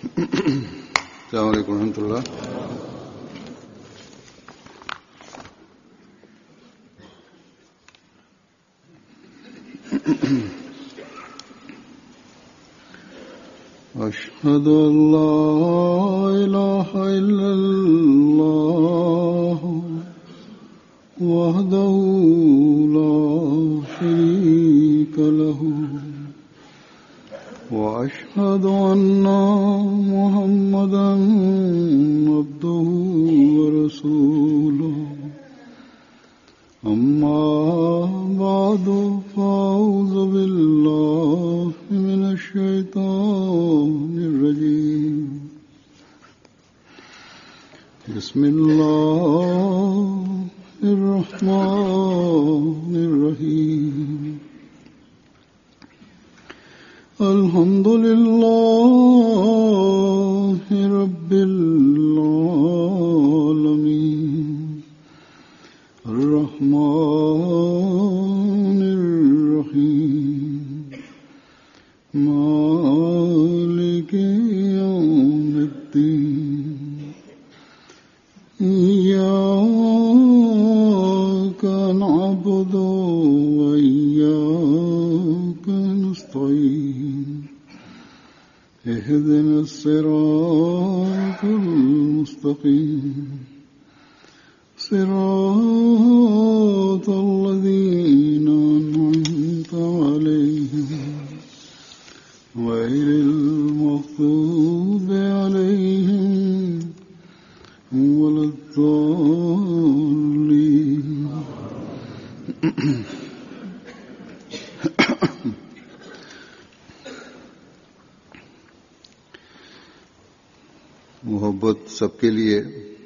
السلام عليكم ورحمة الله أشهد أن لا إله إلا الله وحده لا شريك له وأشهد أن محمدا عبده ورسوله أما بعد فأعوذ بالله من الشيطان الرجيم بسم الله الرحمن الرحيم الحمد لله رب العالمين الرحمن الرحيم مالك يوم الدين إياك نعبد وإياك نستعين اهدنا الصراط المستقيم صراط الذين أنعمت عليهم غير المغضوب عليهم ولا الضالين मोहब्बत सबके लिए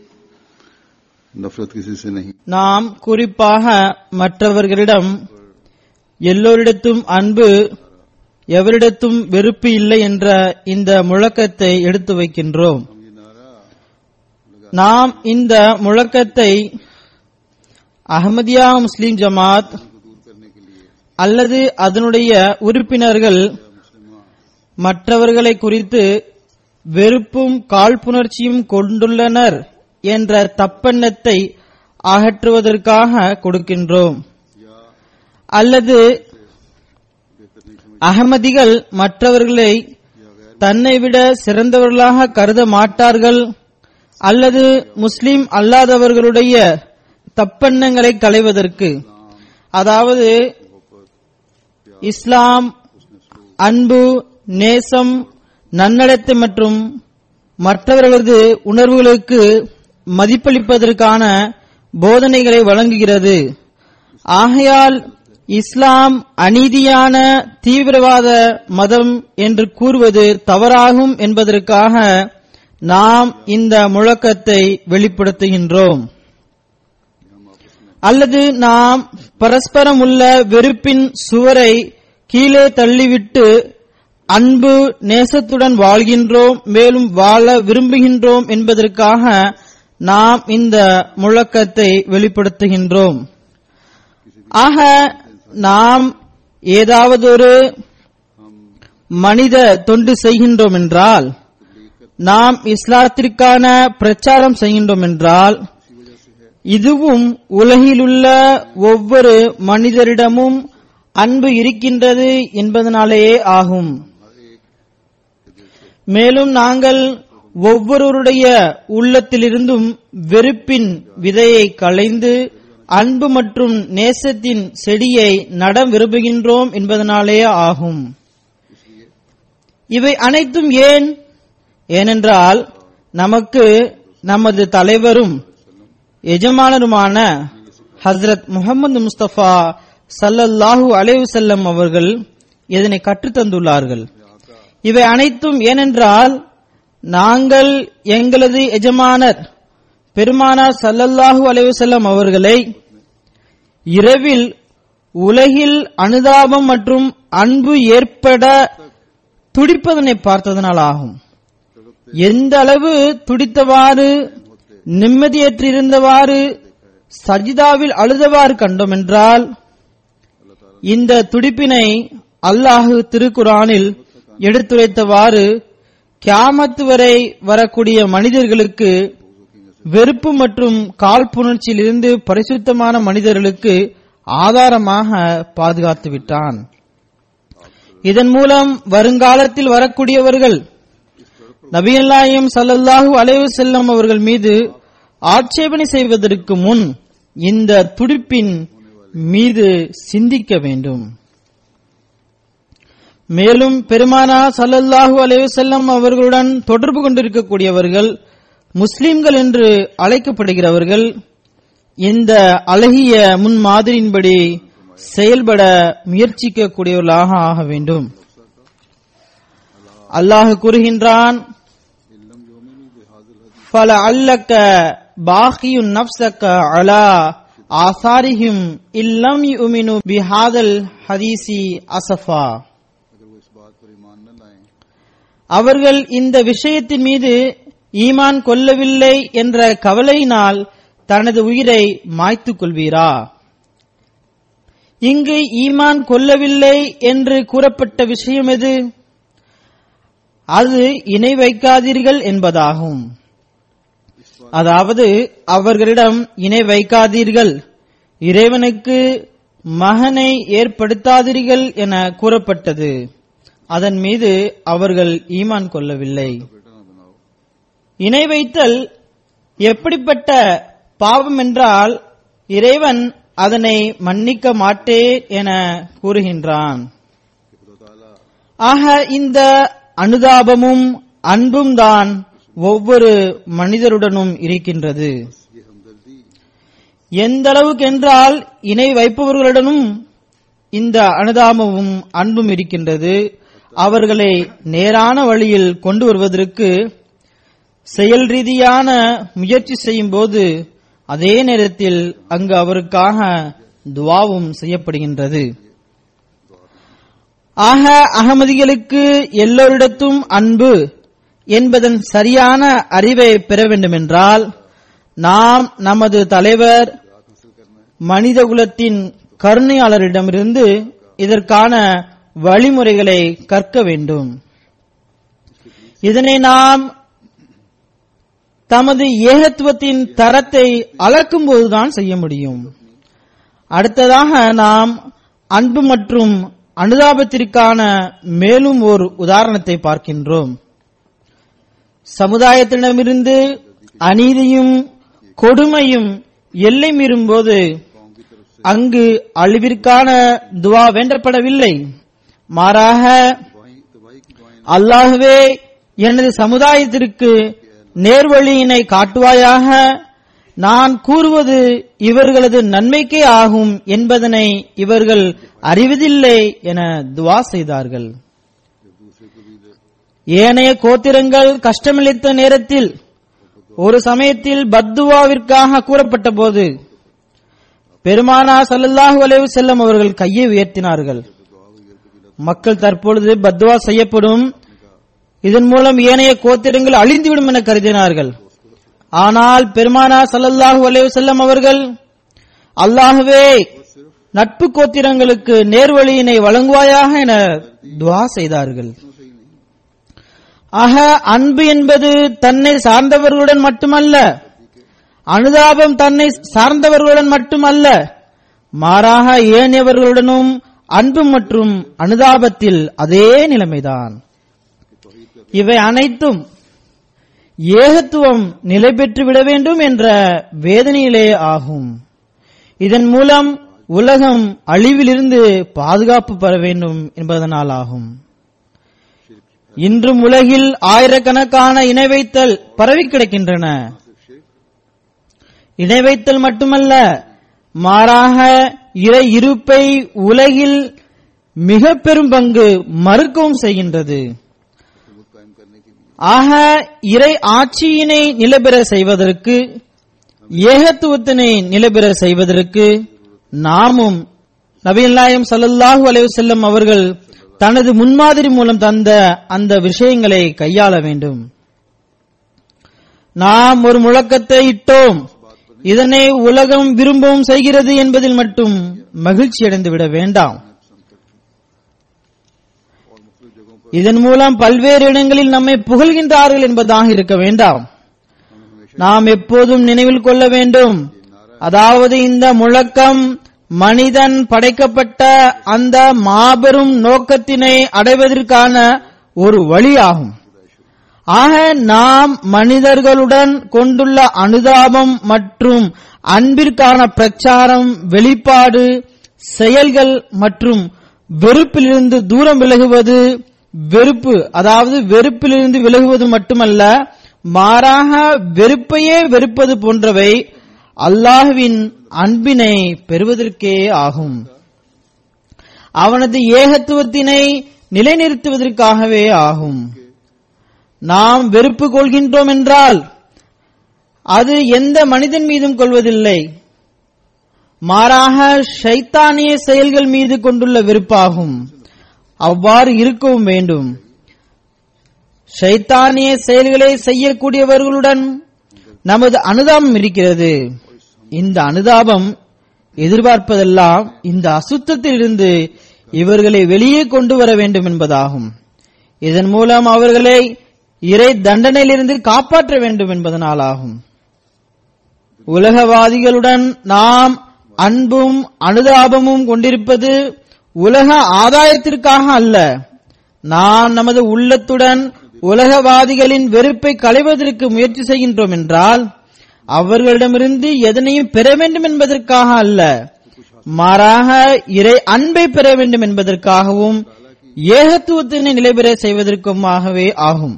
नफरत किसी से नहीं நாம் குறிப்பாக மற்றவர்களிடம் எல்லோரிடத்தும் அன்பு எவரிடத்தும் வெறுப்பு இல்லை என்ற இந்த முழக்கத்தை எடுத்து வைக்கின்றோம் நாம் இந்த முழக்கத்தை அஹமதியா முஸ்லிம் ஜமாத் அல்லது அதனுடைய உறுப்பினர்கள் மற்றவர்களை குறித்து வெறுப்பும் காழ்ப்புணர்ச்சியும் கொண்டுள்ளனர் என்ற தப்பெண்ணத்தை அகற்றுவதற்காக கொடுக்கின்றோம் அல்லது அகமதிகள் மற்றவர்களை தன்னை விட சிறந்தவர்களாக கருத மாட்டார்கள் அல்லது முஸ்லிம் அல்லாதவர்களுடைய தப்பெண்ணங்களை களைவதற்கு அதாவது இஸ்லாம் அன்பு நேசம் நன்னடத்தை மற்றும் மற்றவர்களது உணர்வுகளுக்கு மதிப்பளிப்பதற்கான போதனைகளை வழங்குகிறது ஆகையால் இஸ்லாம் அநீதியான தீவிரவாத மதம் என்று கூறுவது தவறாகும் என்பதற்காக நாம் இந்த முழக்கத்தை வெளிப்படுத்துகின்றோம் அல்லது நாம் பரஸ்பரம் உள்ள வெறுப்பின் சுவரை கீழே தள்ளிவிட்டு அன்பு நேசத்துடன் வாழ்கின்றோம் மேலும் வாழ விரும்புகின்றோம் என்பதற்காக நாம் இந்த முழக்கத்தை வெளிப்படுத்துகின்றோம் ஆக நாம் ஏதாவது ஒரு மனித தொண்டு செய்கின்றோம் என்றால் நாம் இஸ்லாத்திற்கான பிரச்சாரம் செய்கின்றோம் என்றால் இதுவும் உலகிலுள்ள ஒவ்வொரு மனிதரிடமும் அன்பு இருக்கின்றது என்பதனாலேயே ஆகும் மேலும் நாங்கள் ஒவ்வொருவருடைய உள்ளத்திலிருந்தும் வெறுப்பின் விதையை களைந்து அன்பு மற்றும் நேசத்தின் செடியை நட விரும்புகின்றோம் என்பதனாலேயே ஆகும் இவை அனைத்தும் ஏன் ஏனென்றால் நமக்கு நமது தலைவரும் எஜமானருமான ஹஸ்ரத் முகமது முஸ்தபா சல்லல்லாஹு அலைவு செல்லம் அவர்கள் இதனை கற்றுத்தந்துள்ளார்கள் இவை அனைத்தும் ஏனென்றால் நாங்கள் எங்களது எஜமானர் பெருமானார் சல்லல்லாஹு அலைவு செல்லம் அவர்களை இரவில் உலகில் அனுதாபம் மற்றும் அன்பு ஏற்பட துடிப்பதனை பார்த்ததனால் ஆகும் எந்த அளவு துடித்தவாறு நிம்மதியற்றிருந்தவாறு சஜிதாவில் அழுதவாறு கண்டோம் என்றால் இந்த துடிப்பினை அல்லாஹு திருக்குரானில் எடுத்துரைத்தவாறு கியாமத்து வரை வரக்கூடிய மனிதர்களுக்கு வெறுப்பு மற்றும் காழ்ப்புணர்ச்சியிலிருந்து பரிசுத்தமான மனிதர்களுக்கு ஆதாரமாக பாதுகாத்து விட்டான் இதன் மூலம் வருங்காலத்தில் வரக்கூடியவர்கள் நபியல்லாயும் ஸல்லல்லாஹு அலைஹி வஸல்லம் அவர்கள் மீது ஆட்சேபனை செய்வதற்கு முன் இந்த துடிப்பின் மீது சிந்திக்க வேண்டும் மேலும் பெருமானா ஸல்லல்லாஹு அலைஹி வஸல்லம் அவர்களுடன் தொடர்பு கொண்டிருக்கக்கூடியவர்கள் முஸ்லிம்கள் என்று அழைக்கப்படுகிறவர்கள் இந்த அழகிய முன்மாதிரியின்படி செயல்பட முயற்சிக்கக்கூடியவர்களாக ஆக வேண்டும் அல்லாஹ் கூறுகின்றான் பல அல்லக்க பாகியுன் நப்சக்க அலா ஆசாரிஹிம் இல்லம் யுமினு பிஹாதல் ஹதீசி அசஃபா अगर वो इस बात पर ईमान न लाएं அவர்கள் இந்த விஷயத்தின் மீது ஈமான் கொள்ளவில்லை என்ற கவலையினால் தனது உயிரை மாய்த்துக் கொள்வீரா இங்கு ஈமான் கொள்ளவில்லை என்று கூறப்பட்ட விஷயம் எது அது இணை வைக்காதீர்கள் என்பதாகும் அதாவது அவர்களிடம் இணை வைக்காதீர்கள் இறைவனுக்கு மகனை ஏற்படுத்தாதீர்கள் என கூறப்பட்டது அதன் மீது அவர்கள் ஈமான் கொள்ளவில்லை बेटा ना बनाओ இணை வைத்தல் எப்படிப்பட்ட பாவம் என்றால் இறைவன் அதனை மன்னிக்க மாட்டேன் என கூறுகின்றான் कि खुदा ताला ஆக இந்த அனுதாபமும் அன்பும் தான் ஒவ்வொரு மனிதருடனும் இருக்கின்றது ये हमदर्दी எந்த அளவுக்கு என்றால் இணை வைப்பவர்களுடனும் இந்த அனுதாபமும் அன்பும் இருக்கின்றது அவர்களை நேரான வழியில் கொண்டு வருவதற்கு செயல் ரீதியான முயற்சி செய்யும் போது அதே நேரத்தில் அங்கு அவருக்காக துவாவும் செய்யப்படுகின்றது ஆக அகமதிகளுக்கு எல்லோரிடத்தும் அன்பு என்பதன் சரியான அறிவை பெற வேண்டுமென்றால் நாம் நமது தலைவர் மனித குலத்தின் கருணையாளரிடமிருந்து இதற்கான வழிமுறைகளை கற்க வேண்டும் இதனை நாம் தமது ஏகத்துவத்தின் தரத்தை அளக்கும் போதுதான் செய்ய முடியும் அடுத்ததாக நாம் அன்பு மற்றும் அனுதாபத்திற்கான மேலும் ஒரு உதாரணத்தை பார்க்கின்றோம் சமுதாயத்திடமிருந்து அநீதியும் கொடுமையும் எல்லை மீறும்போது அங்கு அழிவிற்கான துவா வேண்டப்படவில்லை மாறாக दुआएं तबाही की दुआएं அல்லாஹ்வே எனது சமுதாயத்திற்கு நேர்வழியினை காட்டுவாயாக நான் கூறுவது இவர்களது நன்மைக்கே ஆகும் என்பதனை இவர்கள் அறிவதில்லை என துவா செய்தார்கள் ஏனைய கோத்திரங்கள் கஷ்டமளித்த நேரத்தில் ஒரு சமயத்தில் பத்துவாவிற்காக கூறப்பட்ட போது பெருமானா ஸல்லல்லாஹு அலைஹி வஸல்லம் அவர்கள் கையை உயர்த்தினார்கள் மக்கள் தற்பொழுது பத்வா செய்யப்படும் இதன் மூலம் ஏனைய கோத்திரங்கள் அழிந்துவிடும் என கருதினார்கள் ஆனால் பெருமானா ஸல்லல்லாஹு அலைஹி வஸல்லம் அவர்கள் அல்லாஹ்வே நட்பு கோத்திரங்களுக்கு நேர்வழியினை வழங்குவாயாக என துவா செய்தார்கள் ஆக அன்பு என்பது தன்னை சார்ந்தவர்களுடன் மட்டுமல்ல அனுதாபம் தன்னை சார்ந்தவர்களுடன் மட்டுமல்ல மாறாக ஏனையவர்களுடனும் அன்பு மற்றும் அனுதாபத்தில் அதே நிலைமைதான் இவை அனைத்தும் ஏகத்துவம் நிலை பெற்று விட வேண்டும் என்ற வேதனையிலே ஆகும் இதன் மூலம் உலகம் அழிவிலிருந்து பாதுகாப்பு பெற வேண்டும் என்பதனால் ஆகும் இன்றும் உலகில் ஆயிரக்கணக்கான இணை வைத்தல் பரவி கிடக்கின்றன இணை வைத்தல் மட்டுமல்ல மாறாக இறை இருப்பை உலகில் மிக பெரும் பங்கு மறுக்கவும் செய்கின்றது कायम करने के लिए ஆக இறை ஆட்சியினை நிலைபெற செய்வதற்கு ஏகத்துவத்தினை நிலைபெற செய்வதற்கு நாமும் நபியல்லாயம் ஸல்லல்லாஹு அலைஹி வஸல்லம் அவர்கள் தனது முன்மாதிரி மூலம் தந்த அந்த விஷயங்களை கையாள வேண்டும் நாம் ஒரு முழக்கத்தை இட்டோம் இதனை உலகம் விரும்பவும் செய்கிறது என்பதில் மட்டும் மகிழ்ச்சி அடைந்து விட வேண்டாம் और मुख्तलिफ जगहों पर இதன் மூலம் பல்வேறு இடங்களில் நம்மை புகழ்கின்றார்கள் என்பதாக இருக்க வேண்டாம் நாம் எப்போதும் நினைவில் கொள்ள வேண்டும் அதாவது இந்த முழக்கம் மனிதன் படைக்கப்பட்ட அந்த மாபெரும் நோக்கத்தினை அடைவதற்கான ஒரு வழியாகும் ஆக நாம் மனிதர்களுடன் கொண்டுள்ள அனுதாபம் மற்றும் அன்பிற்கான பிரச்சாரம் வெளிப்பாடு செயல்கள் மற்றும் வெறுப்பிலிருந்து தூரம் விலகுவது வெறுப்பு அதாவது வெறுப்பிலிருந்து விலகுவது மட்டுமல்ல மாறாக வெறுப்பையே வெறுப்பது போன்றவை அல்லாஹ்வின் அன்பினை பெறுவதற்கே ஆகும் அவனது ஏகத்துவத்தினை நிலைநிறுத்துவதற்காகவே ஆகும் நாம் வெறுப்பு கொள்கின்றோம் என்றால் அது எந்த மனிதன் மீதும் கொள்வதில்லை மாறாக ஷைத்தானிய செயல்கள் மீது கொண்டுள்ள வெறுப்பாகும் அவ்வாறு இருக்கவும் வேண்டும் ஷைத்தானிய செயல்களை செய்யக்கூடியவர்களுடன் நமது அனுதாபம் இருக்கிறது இந்த அனுதாபம் எதிர்பார்ப்பதெல்லாம் இந்த அசுத்தத்திலிருந்து இவர்களை வெளியே கொண்டு வர வேண்டும் என்பதாகும் இதன் மூலம் அவர்களை இறை தண்டனையிலிருந்து காப்பாற்ற வேண்டும் என்பதனாலாகும் உலகவாதிகளுடன் நாம் அன்பும் அனுதாபமும் கொண்டிருப்பது உலக ஆதாயத்திற்காக அல்ல நாம் நமது உள்ளத்துடன் உலகவாதிகளின் வெறுப்பை களைவதற்கு முயற்சி செய்கின்றோம் என்றால் அவர்களிடமிருந்து எதனையும் பெற வேண்டும் என்பதற்காக அல்ல மாறாக இறை அன்பை பெற வேண்டும் என்பதற்காகவும் ஏகத்துவத்தினை நிலைபெற செய்வதற்குமாகவே ஆகும்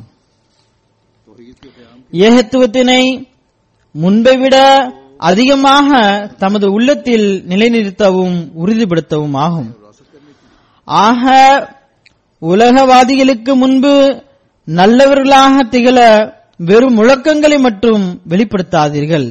ஏகத்துவத்தினை முன்பை விட அதிகமாக தமது உள்ளத்தில் நிலைநிறுத்தவும் உறுதிப்படுத்தவும் ஆகும் ஆக உலகவாதிகளுக்கு முன்பு நல்லவர்களாக திகழ வெறும் முழக்கங்களை மட்டும் வெளிப்படுத்தாதீர்கள்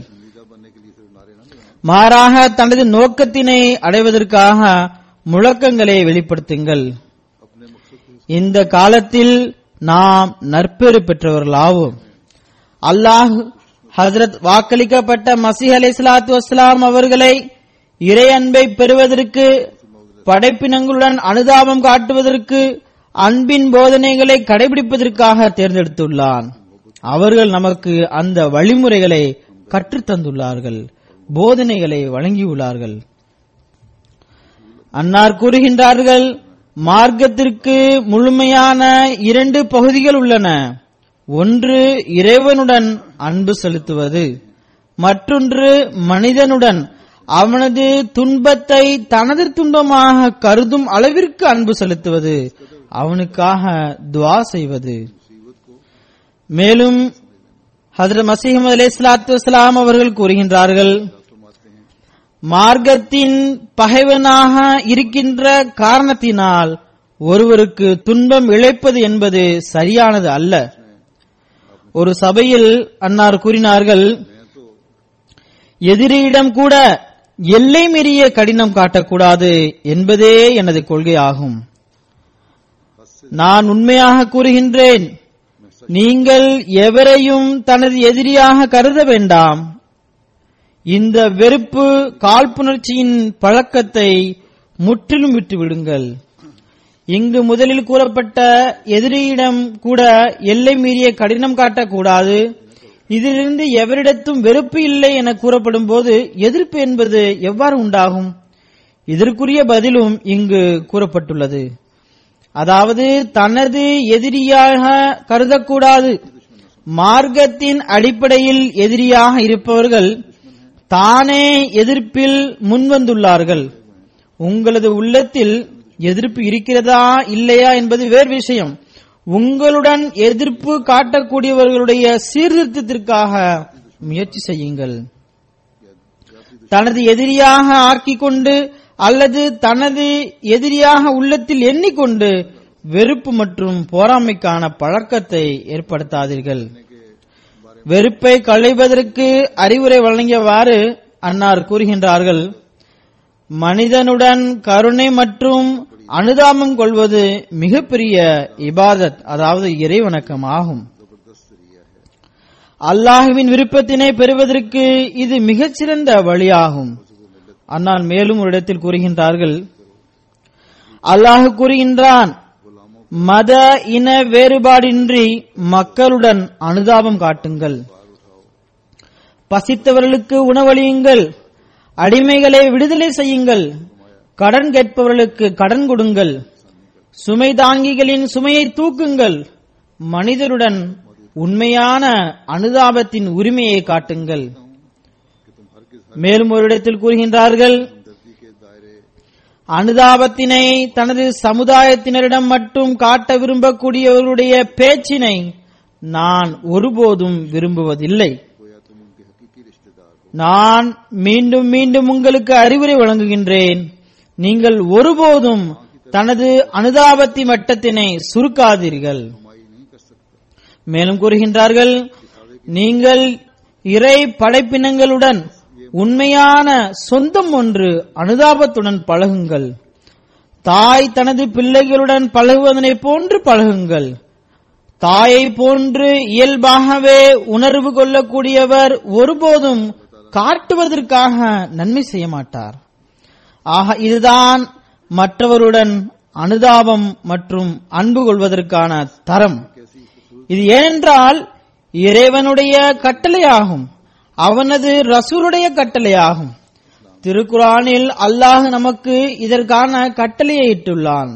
மாறாக தனது நோக்கத்தினை அடைவதற்காக முழக்கங்களை வெளிப்படுத்துங்கள் இந்த காலத்தில் நாம் நற்பெறு பெற்றவர்களாவோம் அல்லாஹ் ஹசரத் வாக்களிக்கப்பட்ட மசீஹ் அலை சலாத்து வஸ்லாம் அவர்களை இறை அன்பை பெறுவதற்கு படைப்பினங்களுடன் அனுதாபம் காட்டுவதற்கு அன்பின் போதனைகளை கடைபிடிப்பதற்காக தேர்ந்தெடுத்துள்ளான் அவர்கள் நமக்கு அந்த வழிமுறைகளை கற்றுத்தந்துள்ளார்கள் போதனைகளை வழங்கியுள்ளார்கள் அன்னார் கூறுகின்றார்கள் மார்க்கத்திற்கு முழுமையான இரண்டு பகுதிகள் உள்ளன ஒன்று இறைவனுடன் அன்பு செலுத்துவது மற்றொன்று மனிதனுடன் அவனது துன்பத்தை தனது துன்பமாக கருதும் அளவிற்கு அன்பு செலுத்துவது அவனுக்காக துவா செய்வது மேலும் ஹதரத் மசீஹமது அலை சலாத்து வஸ்லாம் அவர்கள் கூறுகின்றார்கள் மார்க்கத்தின் பகைவனாக இருக்கின்ற காரணத்தினால் ஒருவருக்கு துன்பம் இழைப்பது என்பது சரியானது அல்ல ஒரு சபையில் அன்னார் கூறினார்கள் எதிரியிடம் கூட எல்லை மீறிய கடினம் காட்டக்கூடாது என்பதே எனது கொள்கையாகும் நான் உண்மையாக கூறுகின்றேன் நீங்கள் எவரையும் தனது எதிரியாக கருத வேண்டாம் இந்த வெறுப்பு காழ்ப்புணர்ச்சியின் பழக்கத்தை முற்றிலும் விட்டு விடுங்கள் இங்கு முதலில் கூறப்பட்ட எதிரியிடம் கூட எல்லை மீறிய கடினம் காட்டக்கூடாது இதிலிருந்து எவரிடத்தும் வெறுப்பு இல்லை என கூறப்படும் போது எதிர்ப்பு என்பது எவ்வாறு உண்டாகும் இதற்குரிய பதிலும் இங்கு கூறப்பட்டுள்ளது அதாவது தனது எதிரியாக கருதக்கூடாது மார்க்கத்தின் அடிப்படையில் எதிரியாக இருப்பவர்கள் தானே எதிர்ப்பில் முன்வந்துள்ளார்கள் உங்களது உள்ளத்தில் எதிர்ப்பு இருக்கிறதா இல்லையா என்பது வேறு விஷயம் உங்களுடன் எதிர்ப்பு காட்டக்கூடியவர்களுடைய சீர்திருத்தத்திற்காக முயற்சி செய்யுங்கள் தனது எதிரியாக ஆக்கிக் கொண்டு அல்லது தனது எதிரியாக உள்ளத்தில் எண்ணிக்கொண்டு வெறுப்பு மற்றும் போராமைக்கான பழக்கத்தை ஏற்படுத்தாதீர்கள் வெறுப்பை களைவதற்கு அறிவுரை வழங்கியவாறு அன்னார் கூறுகின்றார்கள் மனிதனுடன் கருணை மற்றும் அனுதாபம் கொள்வது மிகப்பெரிய இபாதத் அதாவது இறைவணக்கம் ஆகும் அல்லாஹுவின் விருப்பத்தினை பெறுவதற்கு இது மிகச்சிறந்த வழியாகும் அன்னார் மேலும் ஒரு இடத்தில் கூறுகின்றார்கள் அல்லாஹ் கூறுகின்றான் மத இன வேறுபாடின்றி மக்களுடன் அனுதாபம் காட்டுங்கள் பசித்தவர்களுக்கு உணவளியுங்கள் அடிமைகளை விடுதலை செய்யுங்கள் கடன் கேட்பவர்களுக்கு கடன் கொடுங்கள் சுமை தாங்கிகளின் சுமையை தூக்குங்கள் மனிதருடன் உண்மையான அனுதாபத்தின் உரிமையை காட்டுங்கள் மேலும் ஒரு இடத்தில் கூறுகின்றார்கள் हमदर्दी के दायरे அனுதாபத்தினை தனது சமுதாயத்தினரிடம் மட்டும் காட்ட விரும்பக்கூடியவர்களுடைய பேச்சினை நான் ஒருபோதும் விரும்புவதில்லை गोया तुम उनके हकीकी रिश्तेदार हो நான் மீண்டும் மீண்டும் உங்களுக்கு அறிவுரை வழங்குகின்றேன் நீங்கள் ஒருபோதும் தனது அனுதாபத்தி மட்டத்தினை சுருக்காதீர்கள் कमाई नहीं कर सकता மேலும் கூறுகின்றார்கள் நீங்கள் இறை படைப்பினங்களுடன் உண்மையான சொந்தம் ஒன்று அனுதாபத்துடன் பழகுங்கள் தாய் தனது பிள்ளைகளுடன் பழகுவதனை போன்று பழகுங்கள் தாயை போன்று இயல்பாகவே உணர்வு கொள்ளக்கூடியவர் ஒருபோதும் காட்டுவதற்காக நன்மை செய்ய மாட்டார் ஆக இதுதான் மற்றவருடன் அனுதாபம் மற்றும் அன்பு கொள்வதற்கான தரம் இது ஏனென்றால் இறைவனுடைய கட்டளையாகும் அவனது ரசூலுடைய கட்டளையாகும் திருக்குரானில் அல்லாஹ் நமக்கு இதற்கான கட்டளையை இட்டுள்ளான்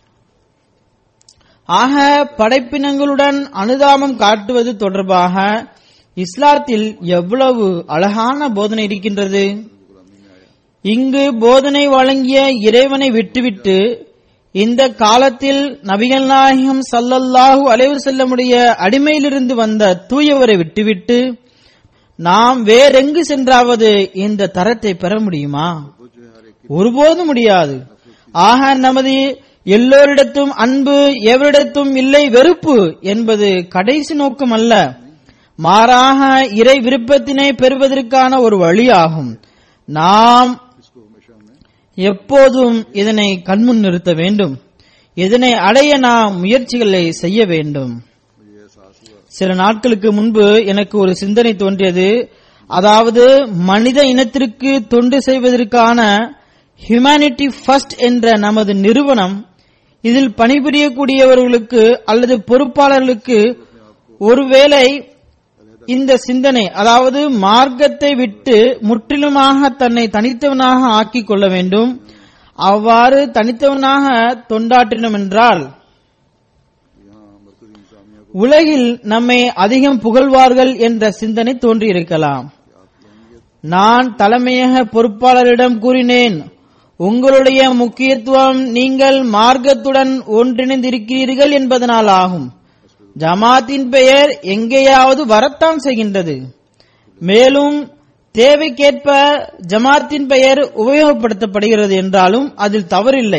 ஆக படைப்பினங்களுடன் அனுதாபம் காட்டுவது தொடர்பாக இஸ்லாத்தில் எவ்வளவு அழகான போதனை இருக்கின்றது இங்கு போதனை வழங்கிய இறைவனை விட்டுவிட்டு இந்த காலத்தில் நபிகள் நாயகம் சல்லல்லாஹு அலைவர் செல்லமுடைய அடிமையிலிருந்து வந்த தூயவரை விட்டுவிட்டு நாம் வேறெங்கு சென்றாவது இந்த தரத்தை பெற முடியுமா ஒருபோதும் முடியாது ஆக நமது எல்லோரிடத்தும் அன்பு எவரிடத்தும் இல்லை வெறுப்பு என்பது கடைசி நோக்கம் அல்ல மாறாக இறை விருப்பத்தினை பெறுவதற்கான ஒரு வழியாகும் நாம் इसको हमेशा हमें எப்போதும் இதனை கண்முன் நிறுத்த வேண்டும் இதனை அடைய நாம் முயற்சிகளை செய்ய வேண்டும் मुझे एहसास हुआ சில நாட்களுக்கு முன்பு எனக்கு ஒரு சிந்தனை தோன்றியது அதாவது மனித இனத்திற்கு தொண்டு செய்வதற்கான ஹியூமனிட்டி ஃபர்ஸ்ட் என்ற நமது நிறுவனம் இதில் பணிபுரியக்கூடியவர்களுக்கு அல்லது பொறுப்பாளர்களுக்கு ஒருவேளை இந்த சிந்தனை அதாவது மார்க்கத்தை விட்டு முற்றிலுமாக தன்னை தனித்தவனாக ஆக்கிக் கொள்ள வேண்டும் அவ்வாறு தனித்தவனாக தொண்டாற்றினோம் என்றால் यहाँ मरकजी इंसामिया को உலகில் நம்மை அதிகம் புகழ்வார்கள் என்ற சிந்தனை தோன்றியிருக்கலாம் நான் தலைமையக பொறுப்பாளரிடம் கூறினேன் உங்களுடைய முக்கியத்துவம் நீங்கள் மார்க்கத்துடன் ஒன்றிணைந்திருக்கிறீர்கள் என்பதனால் ஆகும் ஜமாத்தின் பெயர் எங்கேயாவது வரத்தான் செய்கின்றது மேலும் தேவைக்கேற்ப ஜமாத்தின் பெயர் உபயோகப்படுத்தப்படுகிறது என்றாலும் அதில் தவறில்லை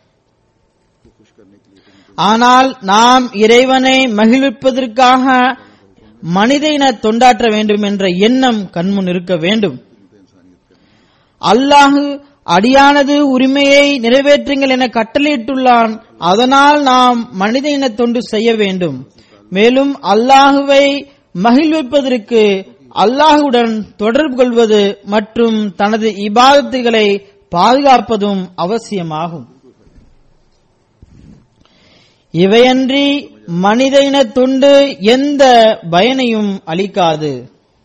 ஆனால் நாம் இறைவனை மகிழ்விப்பதற்காக மனித இன தொண்டாற்ற வேண்டும் என்ற எண்ணம் கண்முன் இருக்க வேண்டும் அல்லாஹு அடியானது உரிமையை நிறைவேற்றுங்கள் என கட்டளையிட்டுள்ளான் அதனால் நாம் மனித இன தொண்டு செய்ய வேண்டும் மேலும் அல்லாஹுவை மகிழ்விப்பதற்கு அல்லாஹுடன் தொடர்பு கொள்வது மற்றும் தனது இபாதத்துகளை பாதுகாப்பதும் அவசியமாகும் இவையன்றி மனித இன தொண்டு எந்த பயனையும் அளிக்காது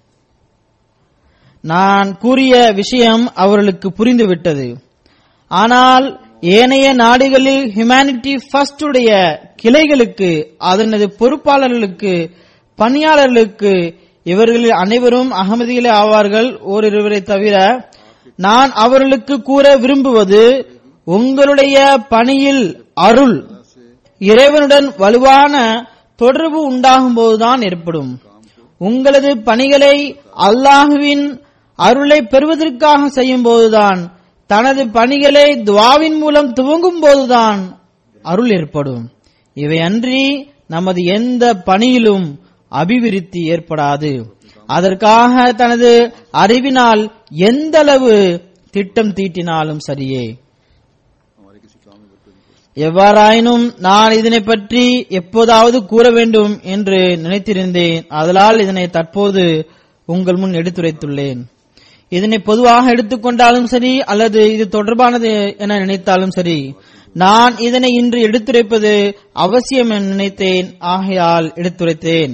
நான் கூறிய விஷயம் அவர்களுக்கு புரிந்துவிட்டது ஆனால் ஏனைய நாடுகளில் ஹியூமனிட்டி ஃபர்ஸ்ட் உடைய கிளைகளுக்கு அதனது பொறுப்பாளர்களுக்கு பணியாளர்களுக்கு இவர்களில் அனைவரும் அகமதிகளே ஆவார்கள் ஓரிருவரை தவிர நான் அவர்களுக்கு கூற விரும்புவது உங்களுடைய பணியில் அருள் இறைவனுடன் வலுவான தொடர்பு உண்டாகும் போதுதான் ஏற்படும் உங்களது பணிகளை அல்லாஹுவின் அருளை பெறுவதற்காக செய்யும் போதுதான் தனது பணிகளை துவாவின் மூலம் துவங்கும் போதுதான் அருள் ஏற்படும் இவை அன்றி நமது எந்த பணியிலும் அபிவிருத்தி ஏற்படாது அதற்காக தனது அறிவினால் எந்த அளவு திட்டம் தீட்டினாலும் சரியே हमारे किसी काम में बरकत नहीं पड़ எவ்வாறாயினும் நான் இதனை பற்றி எப்போதாவது கூற வேண்டும் என்று நினைத்திருந்தேன் அதனால் இதனை தற்போது உங்கள் முன் எடுத்துரைத்துள்ளேன் இதனை பொதுவாக எடுத்துக்கொண்டாலும் சரி அல்லது இது தொடர்பானது என நினைத்தாலும் சரி நான் இதனை இன்று எடுத்துரைப்பது அவசியம் என நினைத்தேன் ஆகையால் எடுத்துரைத்தேன்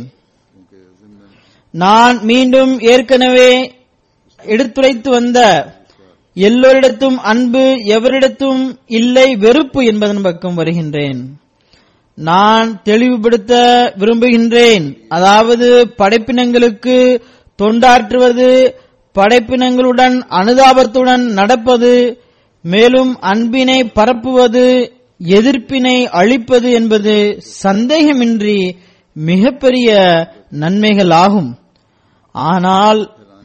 நான் மீண்டும் ஏற்கனவே எடுத்துரைத்து வந்த எல்லோரிடத்தும் அன்பு எவரிடத்தும் இல்லை வெறுப்பு என்பதன் பக்கம் வருகின்றேன் நான் தெளிவுபடுத்த விரும்புகின்றேன் அதாவது படைப்பினங்களுக்கு தொண்டாற்றுவது படைப்பினங்களுடன் அனுதாபத்துடன் நடப்பது மேலும் அன்பினை பரப்புவது எதிர்ப்பினை அழிப்பது என்பது சந்தேகமின்றி மிகப்பெரிய நன்மைகளாகும் ஆனால்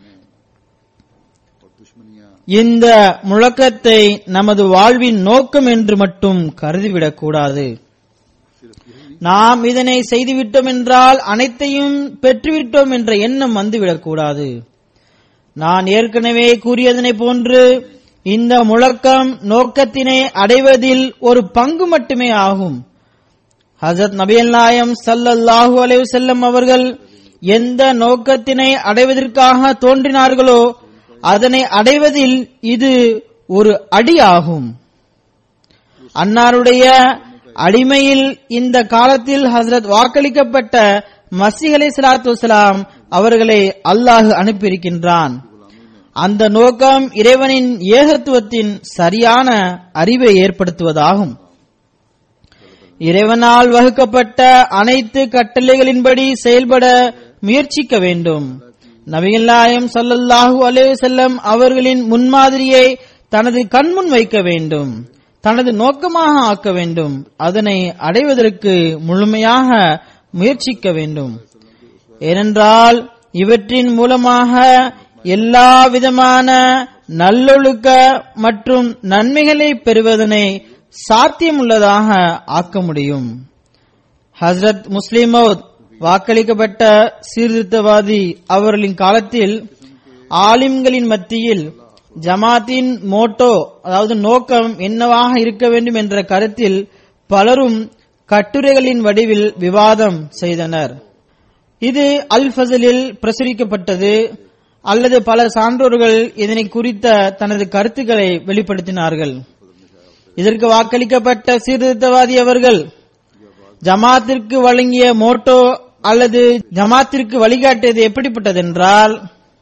இந்த முழக்கத்தை நமது வாழ்வின் நோக்கம் என்று மட்டும் கருதிவிடக் கூடாது நாம் இதனை செய்துவிட்டோம் என்றால் அனைத்தையும் பெற்றுவிட்டோம் என்ற எண்ணம் வந்துவிடக் கூடாது நான் ஏற்கனவே கூறியதனை போன்று இந்த முழக்கம் நோக்கத்தினை அடைவதில் ஒரு பங்கு மட்டுமே ஆகும் ஹசரத் நபியல் நாயம் சல்லல்லாஹு அலைஹி வஸல்லம் அவர்கள் எந்த நோக்கத்தினை அடைவதற்காக தோன்றினார்களோ அதனை அடைவதில் இது ஒரு அடி ஆகும் அன்னாருடைய அடிமையில் இந்த காலத்தில் ஹசரத் வாக்களிக்கப்பட்ட மசீஹ் அலை சலாத்து வசலாம் அவர்களை அல்லாஹ் அனுப்பியிருக்கின்றான் அந்த நோக்கம் இறைவனின் ஏகத்துவத்தின் சரியான அறிவை ஏற்படுத்துவதாகும் இறைவனால் வகுக்கப்பட்ட அனைத்து கட்டளைகளின்படி செயல்பட முயற்சிக்க வேண்டும் நபிகள்நாயம் ஸல்லல்லாஹு அலைஹி வஸல்லம் அவர்களின் முன்மாதிரியை தனது கண்முன் வைக்க வேண்டும் தனது நோக்கமாக ஆக்க வேண்டும் அதனை அடைவதற்கு முழுமையாக முயற்சிக்க வேண்டும் ஏனென்றால் இவற்றின் மூலமாக எல்லா விதமான நல்லொழுக்க மற்றும் நன்மைகளை பெறுவதனை சாத்தியமுள்ளதாக ஆக்க முடியும் ஹஸ்ரத் முஸ்லிமோத் வாக்களிக்கப்பட்ட சீர்திருத்தவாதி அவர்களின் காலத்தில் ஆலிம்களின் மத்தியில் ஜமாத்தின் மோட்டோ அதாவது நோக்கம் என்னவாக இருக்க வேண்டும் என்ற கருத்தில் பலரும் கட்டுரைகளின் வடிவில் விவாதம் செய்தனர் இது அல் ஃபசலில் பிரசுரிக்கப்பட்டது அல்லது பல சான்றோர்கள் இதனை குறித்த தனது கருத்துக்களை வெளிப்படுத்தினார்கள் இதற்கு வாக்களிக்கப்பட்ட சீர்திருத்தவாதி அவர்கள் ஜமாத்திற்கு வழங்கிய மோட்டோ அல்லது ஜமாத்திற்கு வழிகாட்டியது எப்படிப்பட்டதென்றால்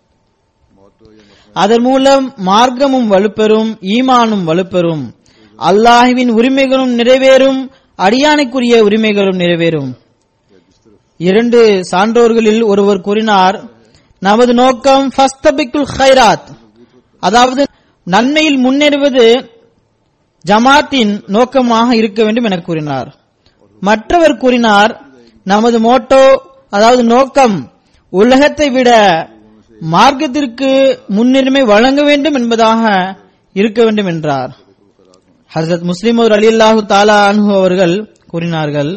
அதன் மூலம் மார்க்கமும் வலுப்பெறும் ஈமானும் வலுப்பெறும் அல்லாஹுவின் உரிமைகளும் நிறைவேறும் அடியானுக்குரிய உரிமைகளும் நிறைவேறும் இரண்டு சான்றோர்களில் ஒருவர் கூறினார் நமது நோக்கம் ஃபஸ்தபிக்குல் ஹைராத் அதாவது நன்மையில் முன்னேறுவது ஜமாத்தின் நோக்கமாக இருக்க வேண்டும் என கூறினார் மற்றவர் கூறினார் நமது மோட்டோ அதாவது நோக்கம் உலகத்தை விட மார்க்கத்திற்கு முன்னுரிமை வழங்க வேண்டும் என்பதாக இருக்க வேண்டும் என்றார் ஹசரத் முஸ்லிம் அலி அல்லாஹு தாலா அன்ஹு அவர்கள் கூறினார்கள்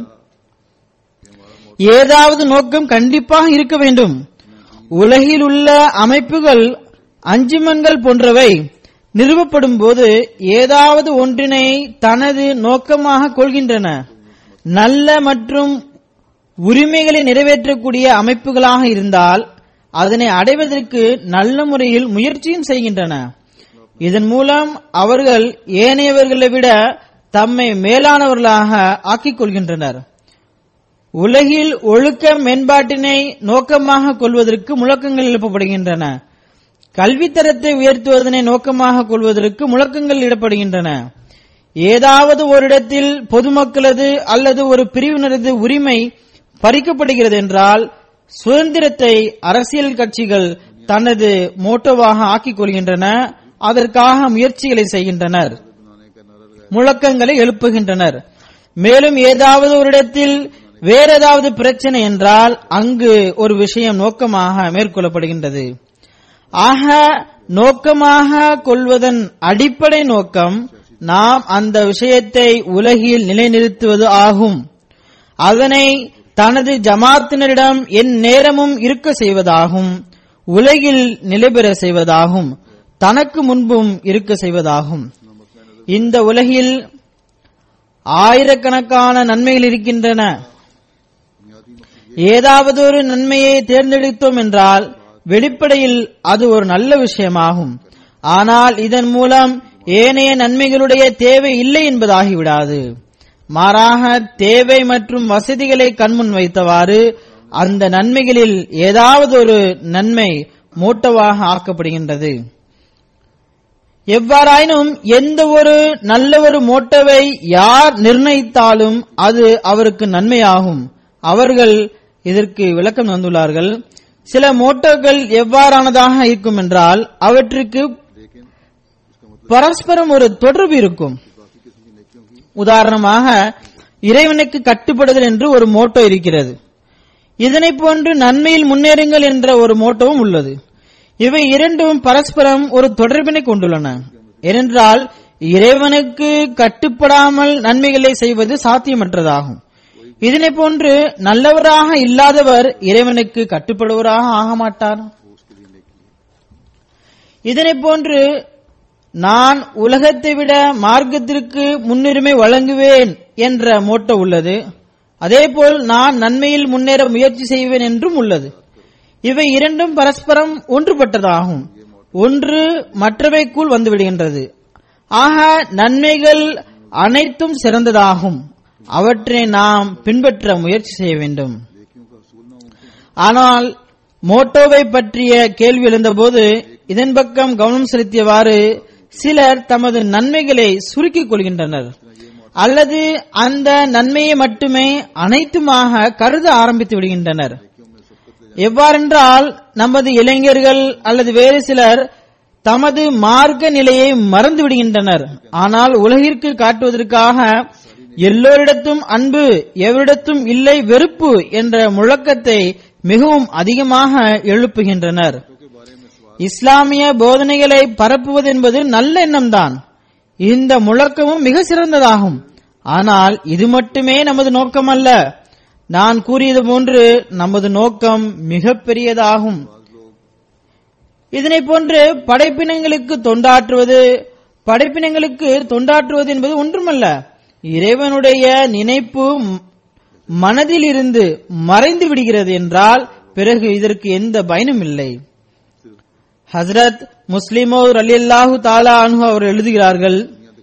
ஏதாவது நோக்கம் கண்டிப்பாக இருக்க வேண்டும் உலகில் உள்ள அமைப்புகள் அஞ்சுமங்கள் போன்றவை நிறுவப்படும் போது ஏதாவது ஒன்றினை தனது நோக்கமாக கொள்கின்றன நல்ல மற்றும் உரிமைகளை நிறைவேற்றக்கூடிய அமைப்புகளாக இருந்தால் அதனை அடைவதற்கு நல்ல முறையில் முயற்சியும் செய்கின்றன இதன் மூலம் அவர்கள் ஏனையவர்களை விட தம்மை மேலானவர்களாக ஆக்கிக் கொள்கின்றனர் உலகில் ஒழுக்க மேம்பாட்டினை நோக்கமாக கொள்வதற்கு முழக்கங்கள் எழுப்பப்படுகின்றன கல்வித்தரத்தை உயர்த்துவதனை நோக்கமாக கொள்வதற்கு முழக்கங்கள் இடப்படுகின்றன ஏதாவது ஒரு இடத்தில் பொதுமக்களது அல்லது ஒரு பிரிவினரது உரிமை பறிக்கப்படுகிறது என்றால் சுதந்திரத்தை அரசியல் கட்சிகள் தனது மோட்டோவாக ஆக்கிக் கொள்கின்றன அதற்காக முயற்சிகளை செய்கின்றனர் முழக்கங்களை எழுப்புகின்றனர் மேலும் ஏதாவது ஒரு இடத்தில் வேற ஏதாவது பிரச்சனை என்றால் அங்கு ஒரு விஷயம் நோக்கமாக மேற்கொள்ளப்படுகின்றது ஆக நோக்கமாக கொள்வதன் அடிப்படை நோக்கம் நாம் அந்த விஷயத்தை உலகில் நிலைநிறுத்துவது ஆகும் அதனை தனது ஜமாத்தினரிடம் என் நேரமும் இருக்க செய்வதாகும் உலகில் நிலைபெற செய்வதாகும் தனக்கு முன்பும் இருக்க செய்வதாகும் இந்த உலகில் ஆயிரக்கணக்கான நன்மைகள் இருக்கின்றன ஏதாவது ஒரு நன்மையை தேர்ந்தெடுத்தோம் என்றால் வெளிப்படையில் அது ஒரு நல்ல விஷயமாகும் ஆனால் இதன் மூலம் ஏனைய நன்மைகளுடைய தேவை இல்லை என்பதாகிவிடாது மாறாக தேவை மற்றும் வசதிகளை கண்முன் வைத்தவாறு அந்த நன்மைகளில் ஏதாவது ஒரு நன்மை மூட்டவாக ஆக்கப்படுகின்றது எவ்வாறாயினும் எந்த ஒரு நல்ல ஒரு மோட்டவை யார் நிர்ணயித்தாலும் அது அவருக்கு நன்மையாகும் அவர்கள் இதற்கு விளக்கம் தந்துள்ளார்கள் சில மோட்டோக்கள் எவ்வாறானதாக இருக்கும் என்றால் அவற்றுக்கு பரஸ்பரம் ஒரு தொடர்பு இருக்கும் உதாரணமாக இறைவனுக்கு கட்டுப்படுதல் என்று ஒரு மோட்டோ இருக்கிறது இதனை போன்று நன்மையில் முன்னேறுங்கள் என்ற ஒரு மோட்டோவும் உள்ளது இவை இரண்டும் பரஸ்பரம் ஒரு தொடர்பினை கொண்டுள்ளன ஏனென்றால் இறைவனுக்கு கட்டுப்படாமல் நன்மைகளை செய்வது சாத்தியமற்றதாகும் இதனை போன்று நல்லவராக இல்லாதவர் இறைவனுக்கு கட்டுப்படுவராக ஆக மாட்டார் இதனை போன்று நான் உலகத்தை விட மார்க்கத்திற்கு முன்னுரிமை வழங்குவேன் என்ற மோட்டோ உள்ளது அதேபோல் நான் நன்மையில் முன்னேற முயற்சி செய்வேன் என்றும் உள்ளது இவை இரண்டும் பரஸ்பரம் ஒன்றுபட்டதாகும் ஒன்று மற்றவைக்குள் வந்துவிடுகின்றது ஆக நன்மைகள் அனைத்தும் சிறந்ததாகும் அவற்றை நாம் பின்பற்ற முயற்சி செய்ய வேண்டும் ஆனால் மோட்டோவை பற்றிய கேள்வி எழுந்தபோது இதன் பக்கம் கவனம் செலுத்தியவாறு சிலர் தமது நன்மைகளை சுருக்கிக் கொள்கின்றனர் அல்லது அந்த நன்மையை மட்டுமே அனைத்துமாக கருத ஆரம்பித்து விடுகின்றனர் எவ்வாறென்றால் நமது இளைஞர்கள் அல்லது வேறு சிலர் தமது மார்க்க நிலையை மறந்து விடுகின்றனர் ஆனால் உலகிற்கு காட்டுவதற்காக எல்லோரிடத்தும் அன்பு எவரிடத்தும் இல்லை வெறுப்பு என்ற முழக்கத்தை மிகவும் அதிகமாக எழுப்புகின்றனர் இஸ்லாமிய போதனைகளை பரப்புவது என்பது நல்ல எண்ணம்தான் இந்த முழக்கமும் மிக சிறந்ததாகும் ஆனால் இது மட்டுமே நமது நோக்கம் அல்ல நான் கூறியது போன்று நமது நோக்கம் மிக பெரியதாகும் இதனை போன்று படைப்பினங்களுக்கு தொண்டாற்றுவது படைப்பினங்களுக்கு தொண்டாற்றுவது என்பது ஒன்றுமல்ல இறைவனுடைய நினைப்பு மனதில் இருந்து மறைந்து விடுகிறது என்றால் பிறகு இதற்கு எந்த பயனும் இல்லை ஹசரத் முஸ்லிமோ அலியல்லாஹு தாலா அனு அவர் எழுதுகிறார்கள்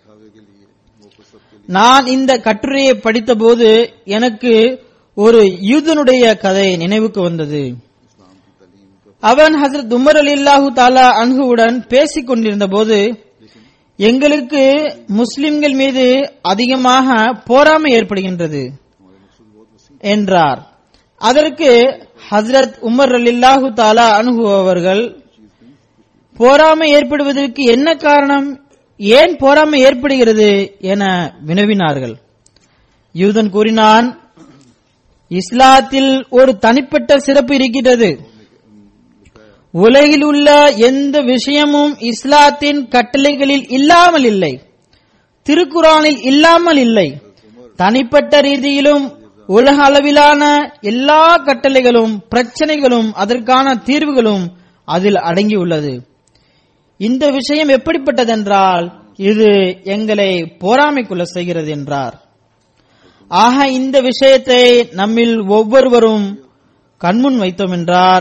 நான் இந்த கட்டுரையை படித்தபோது எனக்கு ஒரு யூதனுடைய கதை நினைவுக்கு வந்தது அவன் ஹசரத் உமர் அலி அல்லாஹு தாலா அன்ஹுவுடன் பேசிக் கொண்டிருந்த போது எங்களுக்கு முஸ்லிம்கள் மீது அதிகமாக போராமை ஏற்படுகின்றது என்றார் அதற்கு ஹசரத் உமர் அலில்லாஹு தாலா அனுகு அவர்கள் போராமை ஏற்படுவதற்கு என்ன காரணம் ஏன் போராமை ஏற்படுகிறது என வினவினார்கள் யூதன் கூறினான் இஸ்லாத்தில் ஒரு தனிப்பட்ட சிறப்பு இருக்கின்றது உலகில் உள்ள எந்த விஷயமும் இஸ்லாத்தின் கட்டளைகளில் இல்லாமல் இல்லை திருக்குறானில் இல்லாமல் இல்லை தனிப்பட்ட ரீதியிலும் உலக அளவிலான எல்லா கட்டளைகளும் பிரச்சனைகளும் அதற்கான தீர்வுகளும் அதில் அடங்கியுள்ளது இந்த விஷயம் எப்படிப்பட்டதென்றால் இது எங்களை போராமைக்குள்ள செய்கிறது என்றார் ஆக இந்த விஷயத்தை நம்மில் ஒவ்வொருவரும் கண்முன் வைத்தோம் என்றார்